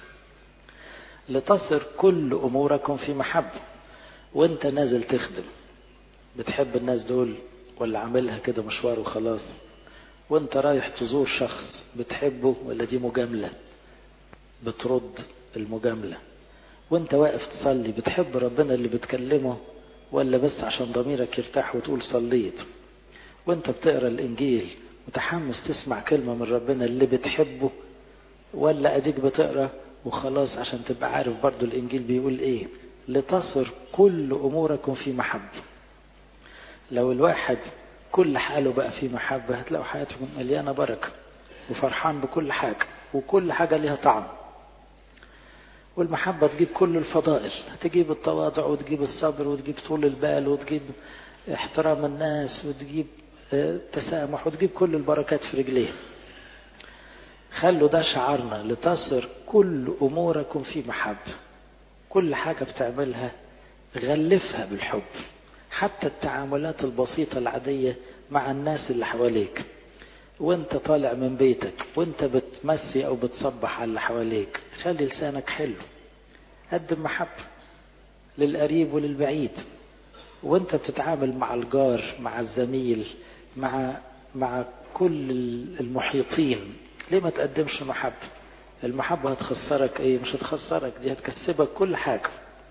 لتصر كل أموركم في محبة وانت نازل تخدم بتحب الناس دول ولا عاملها كده مشوار وخلاص وانت رايح تزور شخص بتحبه ولا دي مجاملة بترد المجاملة وانت واقف تصلي بتحب ربنا اللي بتكلمه ولا بس عشان ضميرك يرتاح وتقول صليت وانت بتقرا الانجيل متحمس تسمع كلمة من ربنا اللي بتحبه ولا اديك بتقرا وخلاص عشان تبقى عارف برضو الانجيل بيقول ايه لتصر كل اموركم في محبة لو الواحد كل حاله بقى في محبة هتلاقوا حياتهم مليانة بركة وفرحان بكل حاجة وكل حاجة ليها طعم والمحبة تجيب كل الفضائل تجيب التواضع وتجيب الصبر وتجيب طول البال وتجيب احترام الناس وتجيب تسامح وتجيب كل البركات في رجليه خلوا ده شعارنا لتصر كل أموركم في محبة كل حاجة بتعملها غلفها بالحب حتى التعاملات البسيطة العادية مع الناس اللي حواليك وانت طالع من بيتك وانت بتمسي او بتصبح على اللي حواليك خلي لسانك حلو قدم محبة للقريب وللبعيد وانت بتتعامل مع الجار مع الزميل مع مع كل المحيطين ليه ما تقدمش محبة المحبة هتخسرك ايه مش هتخسرك دي هتكسبك كل حاجة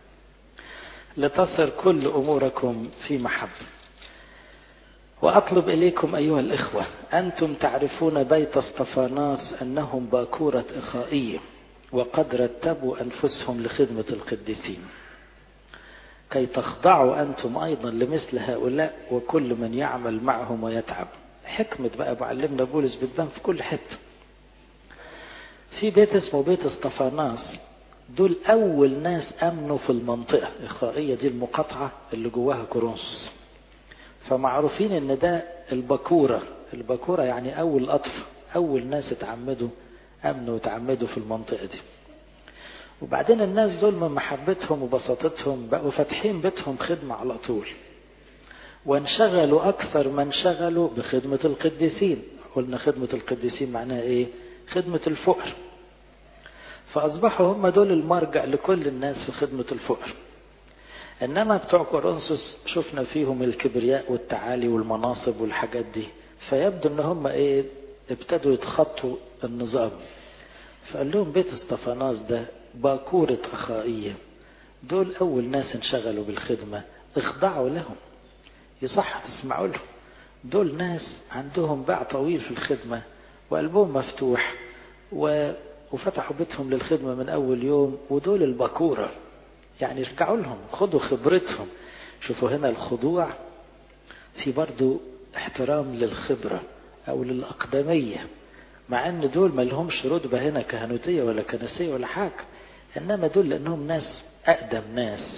لتصر كل اموركم في محبه وأطلب إليكم أيها الإخوة أنتم تعرفون بيت اسطفاناس أنهم باكورة إخائية وقد رتبوا أنفسهم لخدمة القديسين كي تخضعوا أنتم أيضا لمثل هؤلاء وكل من يعمل معهم ويتعب حكمة بقى معلمنا بولس بتبان في كل حتة في بيت اسمه بيت اسطفاناس دول أول ناس أمنوا في المنطقة إخائية دي المقاطعة اللي جواها كورنثوس فمعروفين ان ده البكورة البكورة يعني اول اطف اول ناس اتعمدوا امنوا وتعمدوا في المنطقة دي وبعدين الناس دول من محبتهم وبساطتهم بقوا فاتحين بيتهم خدمة على طول وانشغلوا اكثر ما انشغلوا بخدمة القديسين قلنا خدمة القديسين معناها ايه خدمة الفقر فاصبحوا هم دول المرجع لكل الناس في خدمة الفقر انما بتوع كورنثوس شفنا فيهم الكبرياء والتعالي والمناصب والحاجات دي فيبدو ان هم ايه ابتدوا يتخطوا النظام فقال لهم بيت استفاناس ده باكورة أخائية دول أول ناس انشغلوا بالخدمة اخضعوا لهم يصح تسمعوا لهم دول ناس عندهم باع طويل في الخدمة وقلبهم مفتوح و... وفتحوا بيتهم للخدمة من أول يوم ودول البكورة يعني ارجعوا لهم خدوا خبرتهم شوفوا هنا الخضوع في برضو احترام للخبرة أو للأقدمية مع ان دول ما لهمش رتبة هنا كهنوتية ولا كنسية ولا حاجة انما دول لانهم ناس اقدم ناس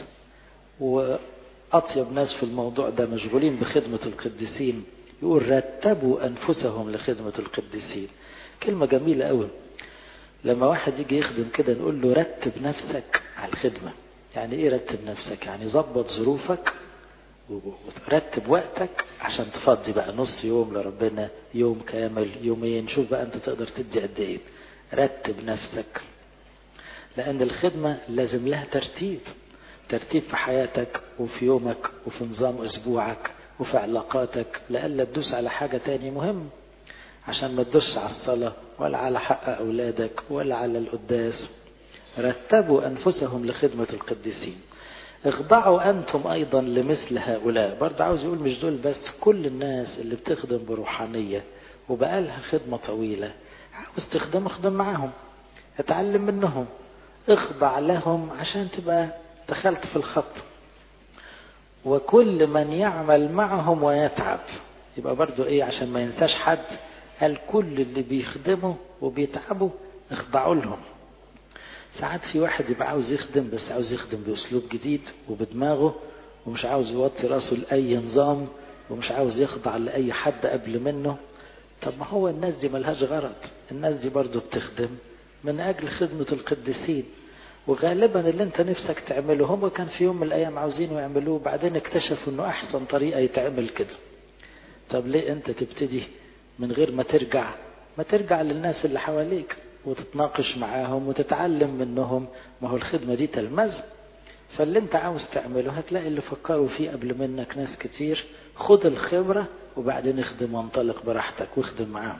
واطيب ناس في الموضوع ده مشغولين بخدمة القديسين يقول رتبوا انفسهم لخدمة القديسين كلمة جميلة قوي لما واحد يجي يخدم كده نقول له رتب نفسك على الخدمة يعني ايه رتب نفسك يعني ظبط ظروفك ورتب وقتك عشان تفضي بقى نص يوم لربنا يوم كامل يومين شوف بقى انت تقدر تدي قد ايه رتب نفسك لان الخدمة لازم لها ترتيب ترتيب في حياتك وفي يومك وفي نظام اسبوعك وفي علاقاتك لألا تدوس على حاجة تاني مهم عشان ما تدوس على الصلاة ولا على حق أولادك ولا على القداس رتبوا أنفسهم لخدمة القديسين اخضعوا أنتم أيضا لمثل هؤلاء برضه عاوز يقول مش دول بس كل الناس اللي بتخدم بروحانية وبقالها خدمة طويلة عاوز تخدم اخدم معاهم اتعلم منهم اخضع لهم عشان تبقى دخلت في الخط وكل من يعمل معهم ويتعب يبقى برضو ايه عشان ما ينساش حد قال كل اللي بيخدموا وبيتعبوا اخضعوا لهم ساعات في واحد يبقى عاوز يخدم بس عاوز يخدم باسلوب جديد وبدماغه ومش عاوز يوطي راسه لاي نظام ومش عاوز يخضع لاي حد قبل منه طب ما هو الناس دي ملهاش غرض الناس دي برضو بتخدم من اجل خدمة القديسين وغالبا اللي انت نفسك تعمله هم كان في يوم من الايام عاوزينه يعملوه بعدين اكتشفوا انه احسن طريقة يتعمل كده طب ليه انت تبتدي من غير ما ترجع ما ترجع للناس اللي حواليك وتتناقش معاهم وتتعلم منهم ما هو الخدمة دي تلمذ فاللي انت عاوز تعمله هتلاقي اللي فكروا فيه قبل منك ناس كتير خد الخبرة وبعدين اخدم وانطلق براحتك واخدم معاهم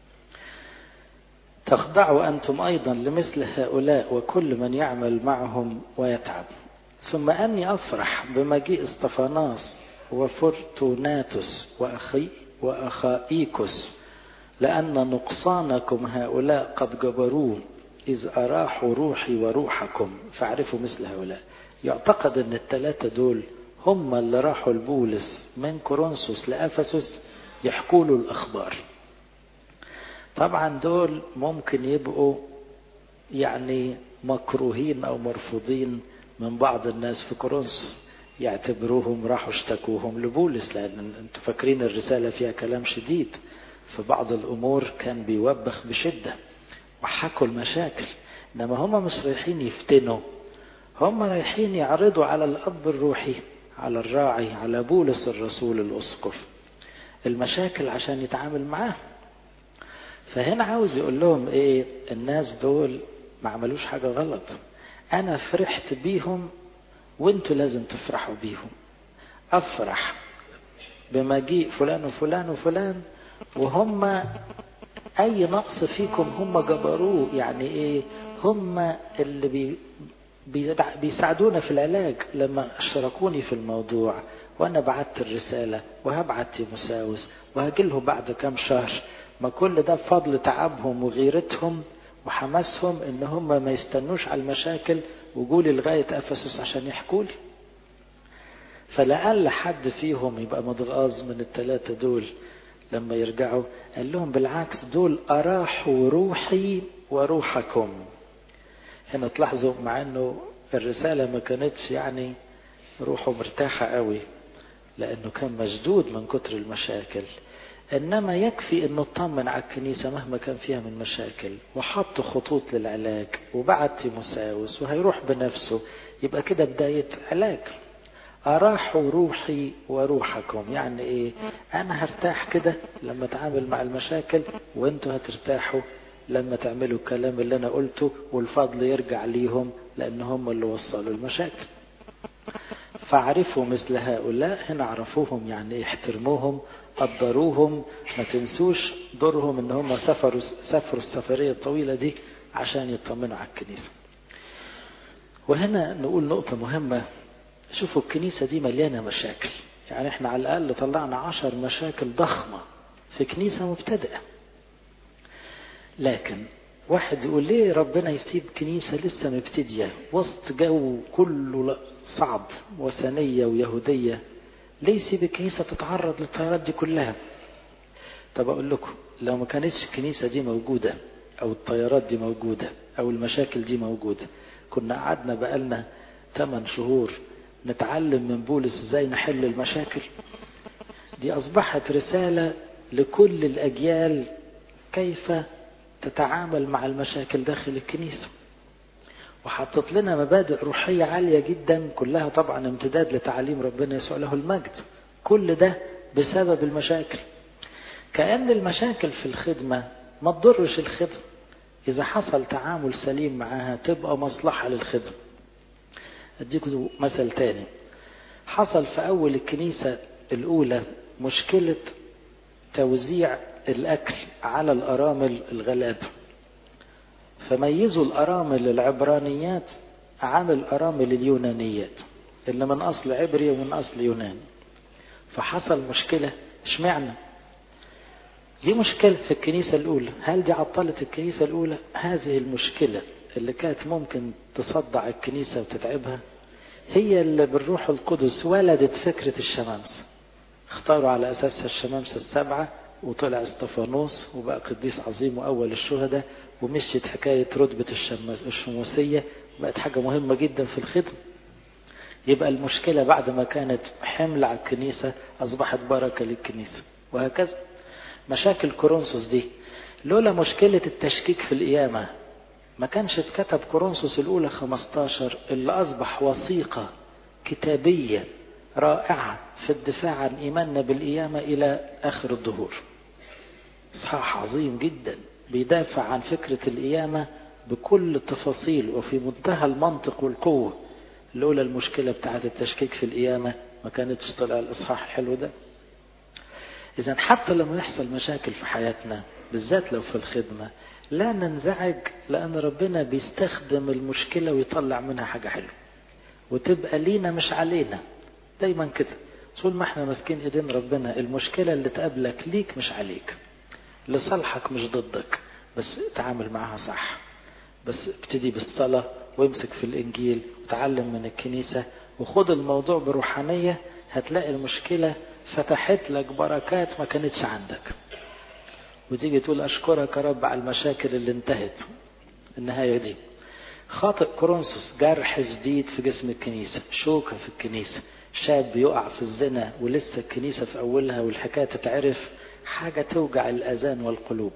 تخضعوا أنتم أيضا لمثل هؤلاء وكل من يعمل معهم ويتعب ثم أني أفرح بمجيء استفاناس وفرتوناتوس وأخي وأخائيكوس لأن نقصانكم هؤلاء قد جبروه إذ أراحوا روحي وروحكم فاعرفوا مثل هؤلاء يعتقد أن الثلاثة دول هم اللي راحوا لبولس من كورنثوس لأفسس يحكوا له الأخبار طبعا دول ممكن يبقوا يعني مكروهين أو مرفوضين من بعض الناس في كورنثوس يعتبروهم راحوا اشتكوهم لبولس لأن انتوا فاكرين الرسالة فيها كلام شديد في بعض الأمور كان بيوبخ بشدة وحكوا المشاكل إنما هم مش رايحين يفتنوا هم رايحين يعرضوا على الأب الروحي على الراعي على بولس الرسول الأسقف المشاكل عشان يتعامل معاه فهنا عاوز يقول لهم ايه الناس دول ما عملوش حاجة غلط انا فرحت بيهم وانتوا لازم تفرحوا بيهم افرح بمجيء فلان وفلان وفلان وهم اي نقص فيكم هم جبروه يعني ايه هم اللي بي بيساعدونا في العلاج لما اشتركوني في الموضوع وانا بعت الرسالة وهبعت تيموساوس وهجيله بعد كام شهر ما كل ده بفضل تعبهم وغيرتهم وحماسهم ان هم ما يستنوش على المشاكل وجولي لغاية افسس عشان يحكوا لي فلعل حد فيهم يبقى متغاظ من الثلاثة دول لما يرجعوا قال لهم بالعكس دول أراحوا روحي وروحكم هنا تلاحظوا مع انه الرسالة ما كانتش يعني روحه مرتاحة قوي لانه كان مشدود من كتر المشاكل انما يكفي انه اطمن على الكنيسة مهما كان فيها من مشاكل وحط خطوط للعلاج وبعت تيموساوس وهيروح بنفسه يبقى كده بداية علاج أراحوا روحي وروحكم يعني إيه أنا هرتاح كده لما أتعامل مع المشاكل وأنتوا هترتاحوا لما تعملوا الكلام اللي أنا قلته والفضل يرجع ليهم لأن هم اللي وصلوا المشاكل فاعرفوا مثل هؤلاء هنا عرفوهم يعني احترموهم قدروهم ما تنسوش دورهم ان هم سافروا سافروا السفريه الطويله دي عشان يطمنوا على الكنيسه. وهنا نقول نقطه مهمه شوفوا الكنيسه دي مليانه مشاكل يعني احنا على الاقل طلعنا عشر مشاكل ضخمه في كنيسه مبتدئه. لكن واحد يقول ليه ربنا يسيب كنيسه لسه مبتديه وسط جو كله صعب وثنيه ويهوديه ليه يسيب الكنيسة تتعرض للتيارات دي كلها طب أقول لكم لو ما كانتش الكنيسة دي موجودة أو التيارات دي موجودة أو المشاكل دي موجودة كنا قعدنا بقالنا 8 شهور نتعلم من بولس ازاي نحل المشاكل دي أصبحت رسالة لكل الأجيال كيف تتعامل مع المشاكل داخل الكنيسة وحطت لنا مبادئ روحية عالية جدا كلها طبعا امتداد لتعاليم ربنا يسوع له المجد كل ده بسبب المشاكل كأن المشاكل في الخدمة ما تضرش الخدمة إذا حصل تعامل سليم معاها تبقى مصلحة للخدمة أديكم مثل تاني حصل في أول الكنيسة الأولى مشكلة توزيع الأكل على الأرامل الغلابة فميزوا الأرامل العبرانيات عن الأرامل اليونانيات اللي من أصل عبري ومن أصل يوناني فحصل مشكلة اشمعنى دي مشكلة في الكنيسة الأولى هل دي عطلت الكنيسة الأولى هذه المشكلة اللي كانت ممكن تصدع الكنيسة وتتعبها هي اللي بالروح القدس ولدت فكرة الشمامسة اختاروا على أساسها الشمامسة السبعة وطلع استفانوس وبقى قديس عظيم وأول الشهداء ومشيت حكاية رتبة الشموسية بقت حاجة مهمة جدا في الخدمة يبقى المشكلة بعد ما كانت حمل على الكنيسة أصبحت بركة للكنيسة وهكذا مشاكل كورنثوس دي لولا مشكلة التشكيك في القيامة ما كانش اتكتب كورنثوس الأولى 15 اللي أصبح وثيقة كتابية رائعة في الدفاع عن إيماننا بالقيامة إلى آخر الظهور إصحاح عظيم جدا بيدافع عن فكرة القيامة بكل التفاصيل وفي منتهى المنطق والقوة لولا المشكلة بتاعت التشكيك في القيامة ما كانتش طلع الإصحاح الحلو ده إذا حتى لما يحصل مشاكل في حياتنا بالذات لو في الخدمة لا ننزعج لأن ربنا بيستخدم المشكلة ويطلع منها حاجة حلوة وتبقى لينا مش علينا دايما كده طول ما احنا ماسكين ايدين ربنا المشكلة اللي تقابلك ليك مش عليك لصالحك مش ضدك بس تعامل معاها صح بس ابتدي بالصلاة وامسك في الإنجيل وتعلم من الكنيسة وخد الموضوع بروحانية هتلاقي المشكلة فتحت لك بركات ما كانتش عندك وتيجي تقول أشكرك يا رب على المشاكل اللي انتهت النهاية دي خاطئ كورنثوس جرح جديد في جسم الكنيسة شوكة في الكنيسة شاب يقع في الزنا ولسه الكنيسة في أولها والحكاية تتعرف حاجة توجع الأذان والقلوب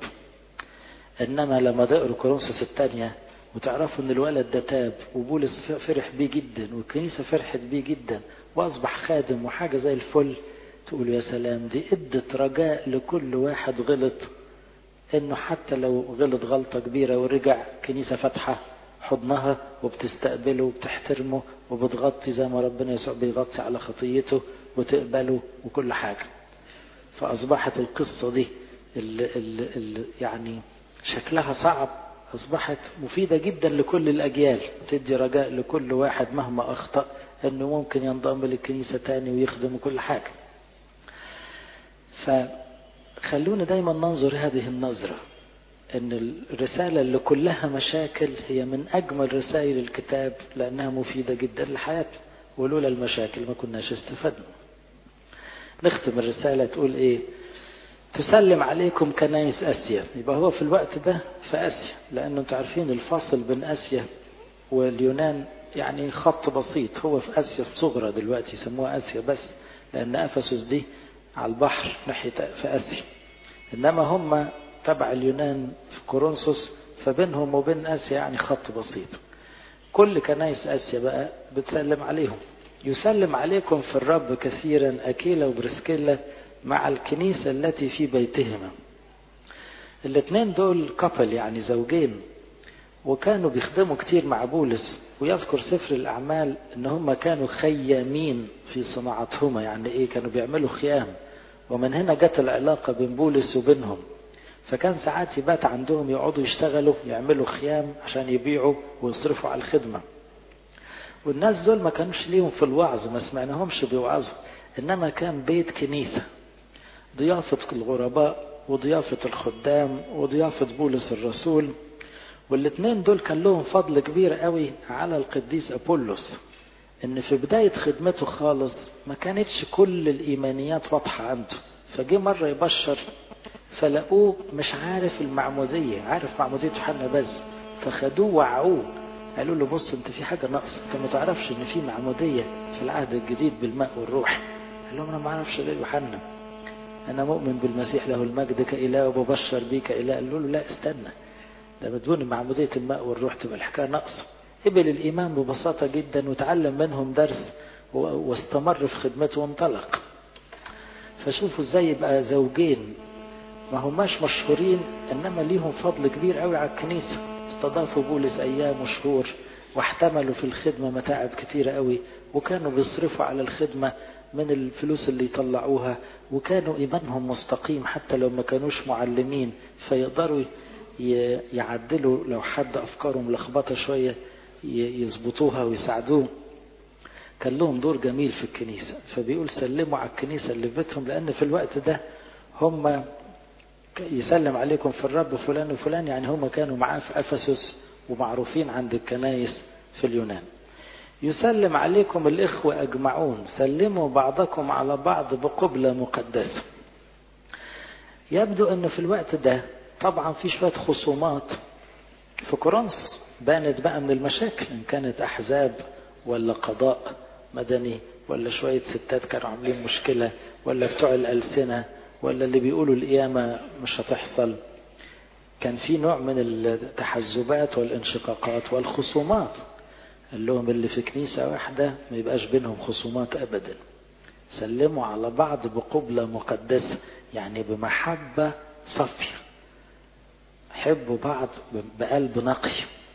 إنما لما تقروا كورنثوس الثانية وتعرفوا إن الولد ده تاب وبولس فرح بيه جدا والكنيسة فرحت بيه جدا وأصبح خادم وحاجة زي الفل تقولوا يا سلام دي ادت رجاء لكل واحد غلط انه حتى لو غلط غلطة كبيرة ورجع كنيسة فاتحة حضنها وبتستقبله وبتحترمه وبتغطي زي ما ربنا يسوع بيغطي على خطيته وتقبله وكل حاجة فأصبحت القصة دي اللي, اللي, اللي يعني شكلها صعب أصبحت مفيدة جدا لكل الأجيال تدي رجاء لكل واحد مهما أخطأ أنه ممكن ينضم للكنيسة تاني ويخدم كل حاجة فخلونا دايما ننظر هذه النظرة ان الرسالة اللي كلها مشاكل هي من اجمل رسائل الكتاب لانها مفيدة جدا لحياتنا ولولا المشاكل ما كناش استفدنا نختم الرسالة تقول ايه تسلم عليكم كنايس اسيا يبقى هو في الوقت ده في اسيا لانه انتوا عارفين الفاصل بين اسيا واليونان يعني خط بسيط هو في اسيا الصغرى دلوقتي يسموها اسيا بس لان افسس دي على البحر ناحية في اسيا انما هم تبع اليونان في كورنثوس فبينهم وبين اسيا يعني خط بسيط كل كنايس اسيا بقى بتسلم عليهم يسلم عليكم في الرب كثيرا اكيلا وبرسكيلا مع الكنيسة التي في بيتهما الاثنين دول كابل يعني زوجين وكانوا بيخدموا كتير مع بولس ويذكر سفر الأعمال إن هم كانوا خيامين في صناعتهما يعني إيه كانوا بيعملوا خيام ومن هنا جت العلاقة بين بولس وبينهم فكان ساعات يبات عندهم يقعدوا يشتغلوا يعملوا خيام عشان يبيعوا ويصرفوا على الخدمة والناس دول ما كانوش ليهم في الوعظ ما سمعناهمش بيوعظوا إنما كان بيت كنيسة ضيافة الغرباء وضيافة الخدام وضيافة بولس الرسول والاثنين دول كان لهم فضل كبير قوي على القديس أبولس إن في بداية خدمته خالص ما كانتش كل الإيمانيات واضحة عنده فجه مرة يبشر فلقوه مش عارف المعمودية عارف معمودية يوحنا بس فخدوه وعوه قالوا له بص انت في حاجة ناقصة انت ما تعرفش ان في معمودية في العهد الجديد بالماء والروح قال لهم انا ما اعرفش غير يوحنا انا مؤمن بالمسيح له المجد كإله وببشر بيه كإله قالوا له لا استنى ده بدون معمودية الماء والروح تبقى الحكاية ناقصة قبل الإيمان ببساطة جدا وتعلم منهم درس واستمر في خدمته وانطلق فشوفوا ازاي يبقى زوجين ما هماش مشهورين انما ليهم فضل كبير قوي على الكنيسة استضافوا بولس ايام وشهور واحتملوا في الخدمة متاعب كتيرة قوي وكانوا بيصرفوا على الخدمة من الفلوس اللي يطلعوها وكانوا ايمانهم مستقيم حتى لو ما كانوش معلمين فيقدروا يعدلوا لو حد افكاره ملخبطه شويه يظبطوها ويساعدوه كان لهم دور جميل في الكنيسه فبيقول سلموا على الكنيسه اللي في بيتهم لان في الوقت ده هم يسلم عليكم في الرب فلان وفلان يعني هم كانوا معاه في افسس ومعروفين عند الكنايس في اليونان يسلم عليكم الإخوة أجمعون سلموا بعضكم على بعض بقبلة مقدسة يبدو أنه في الوقت ده طبعا في شوية خصومات في كورنثوس بانت بقى من المشاكل إن كانت أحزاب ولا قضاء مدني ولا شوية ستات كانوا عاملين مشكلة ولا بتوع الألسنة ولا اللي بيقولوا القيامة مش هتحصل كان في نوع من التحزبات والانشقاقات والخصومات قال لهم اللي في كنيسة واحدة ما يبقاش بينهم خصومات أبدا سلموا على بعض بقبلة مقدسة يعني بمحبة صافية حبوا بعض بقلب نقي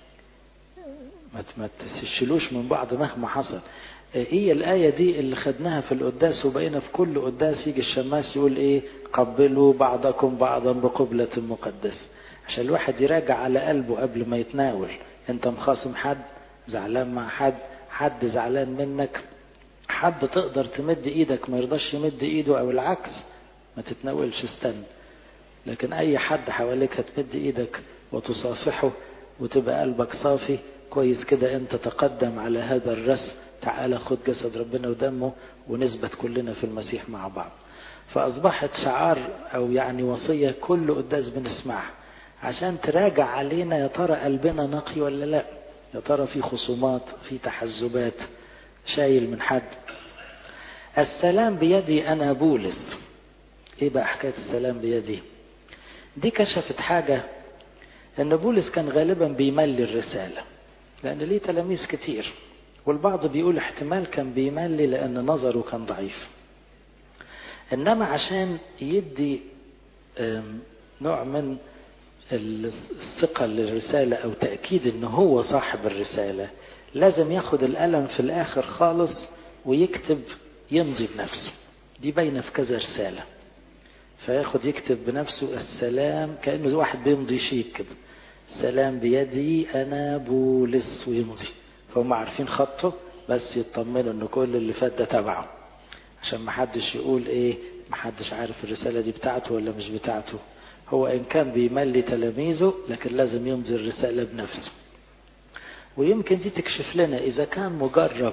ما تسشلوش من بعض مهما حصل ايه الآية دي اللي خدناها في القداس وبقينا في كل قداس يجي الشماس يقول ايه قبلوا بعضكم بعضا بقبلة مقدسة عشان الواحد يراجع على قلبه قبل ما يتناول انت مخاصم حد زعلان مع حد حد زعلان منك حد تقدر تمد ايدك ما يرضاش يمد ايده او العكس ما تتناولش استنى لكن اي حد حواليك هتمد ايدك وتصافحه وتبقى قلبك صافي كويس كده انت تقدم على هذا الرسم تعالى خد جسد ربنا ودمه ونثبت كلنا في المسيح مع بعض فأصبحت شعار أو يعني وصية كل قداس بنسمعها عشان تراجع علينا يا ترى قلبنا نقي ولا لا يا ترى في خصومات في تحزبات شايل من حد السلام بيدي أنا بولس إيه بقى حكاية السلام بيدي دي كشفت حاجة أن بولس كان غالبا بيملي الرسالة لأن ليه تلاميذ كتير والبعض بيقول احتمال كان بيملي لأن نظره كان ضعيف إنما عشان يدي نوع من الثقة للرسالة أو تأكيد إن هو صاحب الرسالة لازم ياخد القلم في الآخر خالص ويكتب يمضي بنفسه دي باينة في كذا رسالة فياخد يكتب بنفسه السلام كأنه واحد بيمضي شيك كده سلام بيدي أنا بولس ويمضي فهم عارفين خطه بس يطمنوا إن كل اللي فات ده تبعه عشان ما حدش يقول إيه ما حدش عارف الرسالة دي بتاعته ولا مش بتاعته هو إن كان بيملي تلاميذه لكن لازم يمضي الرسالة بنفسه ويمكن دي تكشف لنا إذا كان مجرب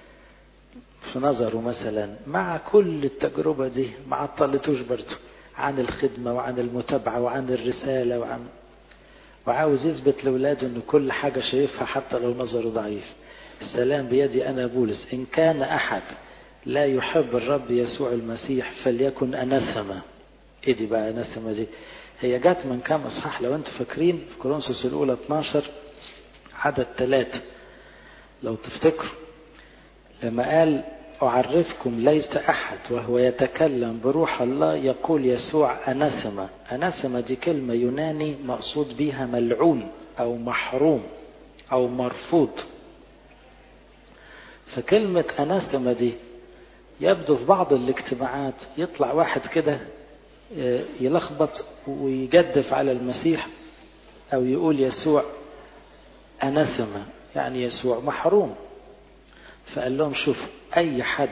في نظره مثلا مع كل التجربة دي ما عطلتوش برضه عن الخدمة وعن المتابعة وعن الرسالة وعن وعاوز يثبت لأولاده أن كل حاجة شايفها حتى لو نظره ضعيف السلام بيدي أنا بولس إن كان أحد لا يحب الرب يسوع المسيح فليكن أناثما إيه دي بقى أناثما دي هي جت من كام إصحاح لو أنتم فاكرين في كورنثوس الأولى 12 عدد ثلاثة لو تفتكروا لما قال أعرفكم ليس أحد وهو يتكلم بروح الله يقول يسوع أناثما أناثما دي كلمة يوناني مقصود بيها ملعون أو محروم أو مرفوض فكلمة أناثما دي يبدو في بعض الاجتماعات يطلع واحد كده يلخبط ويجدف على المسيح أو يقول يسوع أناثما يعني يسوع محروم فقال لهم شوفوا أي حد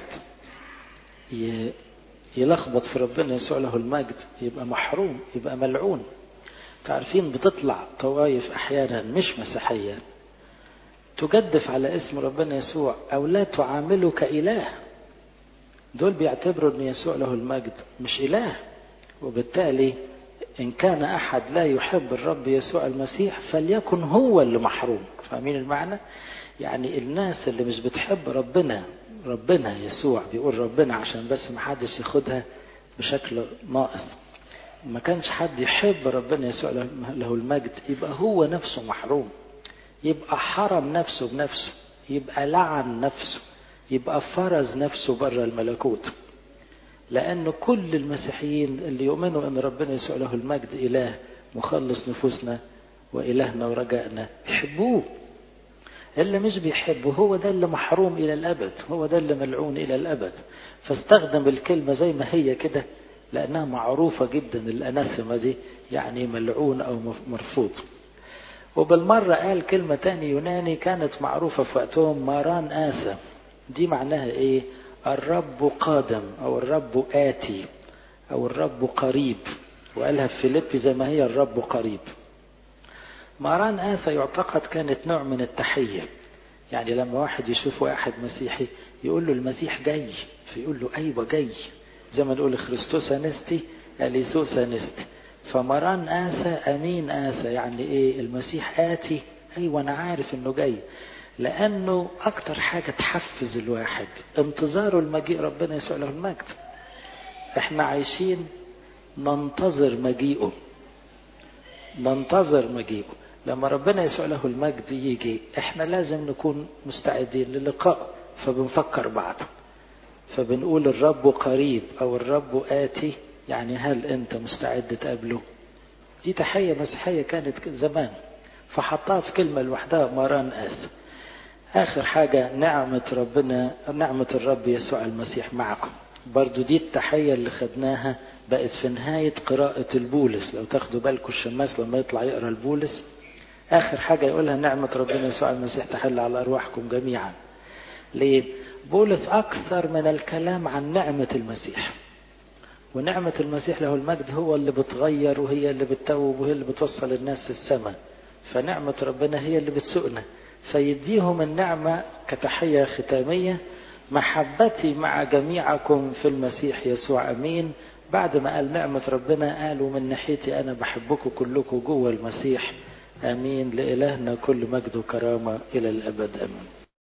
يلخبط في ربنا يسوع له المجد يبقى محروم يبقى ملعون تعرفين بتطلع طوائف أحيانا مش مسيحية تجدف على اسم ربنا يسوع أو لا تعامله كإله دول بيعتبروا أن يسوع له المجد مش إله وبالتالي إن كان أحد لا يحب الرب يسوع المسيح فليكن هو اللي محروم فاهمين المعنى؟ يعني الناس اللي مش بتحب ربنا ربنا يسوع بيقول ربنا عشان بس ما حدش ياخدها بشكل ناقص ما كانش حد يحب ربنا يسوع له المجد يبقى هو نفسه محروم يبقى حرم نفسه بنفسه يبقى لعن نفسه يبقى فرز نفسه بره الملكوت لأن كل المسيحيين اللي يؤمنوا أن ربنا يسوع له المجد إله مخلص نفوسنا وإلهنا ورجائنا يحبوه اللي مش بيحبه هو ده اللي محروم إلى الأبد هو ده اللي ملعون إلى الأبد فاستخدم الكلمة زي ما هي كده لأنها معروفة جدا الأناثمة دي يعني ملعون أو مرفوض وبالمرة قال كلمة تاني يوناني كانت معروفة في وقتهم ماران آثم دي معناها إيه الرب قادم أو الرب آتي أو الرب قريب وقالها في فيليبي زي ما هي الرب قريب ماران آثى يعتقد كانت نوع من التحية يعني لما واحد يشوف واحد مسيحي يقول له المسيح جاي فيقول له أيوة جاي زي ما نقول خريستوس أنستي أليسوس أنستي فمران آسى أمين آسى يعني إيه المسيح آتي أيوة أنا عارف إنه جاي لأنه أكتر حاجة تحفز الواحد انتظاره المجيء ربنا يسوع له المجد احنا عايشين ننتظر مجيئه ننتظر مجيئه لما ربنا يسوع له المجد يجي احنا لازم نكون مستعدين للقاء فبنفكر بعض فبنقول الرب قريب او الرب آتي يعني هل انت مستعد تقابله دي تحية مسيحية كانت زمان فحطها في كلمة لوحدها مران آسف آخر حاجة نعمة ربنا نعمة الرب يسوع المسيح معكم برضو دي التحية اللي خدناها بقت في نهاية قراءة البولس لو تاخدوا بالكم الشماس لما يطلع يقرأ البولس آخر حاجة يقولها نعمة ربنا يسوع المسيح تحل على أرواحكم جميعا ليه؟ بولس أكثر من الكلام عن نعمة المسيح ونعمة المسيح له المجد هو اللي بتغير وهي اللي بتتوب وهي اللي بتوصل الناس للسماء فنعمة ربنا هي اللي بتسوقنا فيديهم النعمة كتحية ختامية محبتي مع جميعكم في المسيح يسوع أمين بعد ما قال نعمة ربنا قالوا من ناحيتي أنا بحبكم كلكم جوه المسيح آمين لإلهنا كل مجد وكرامة إلى الأبد آمين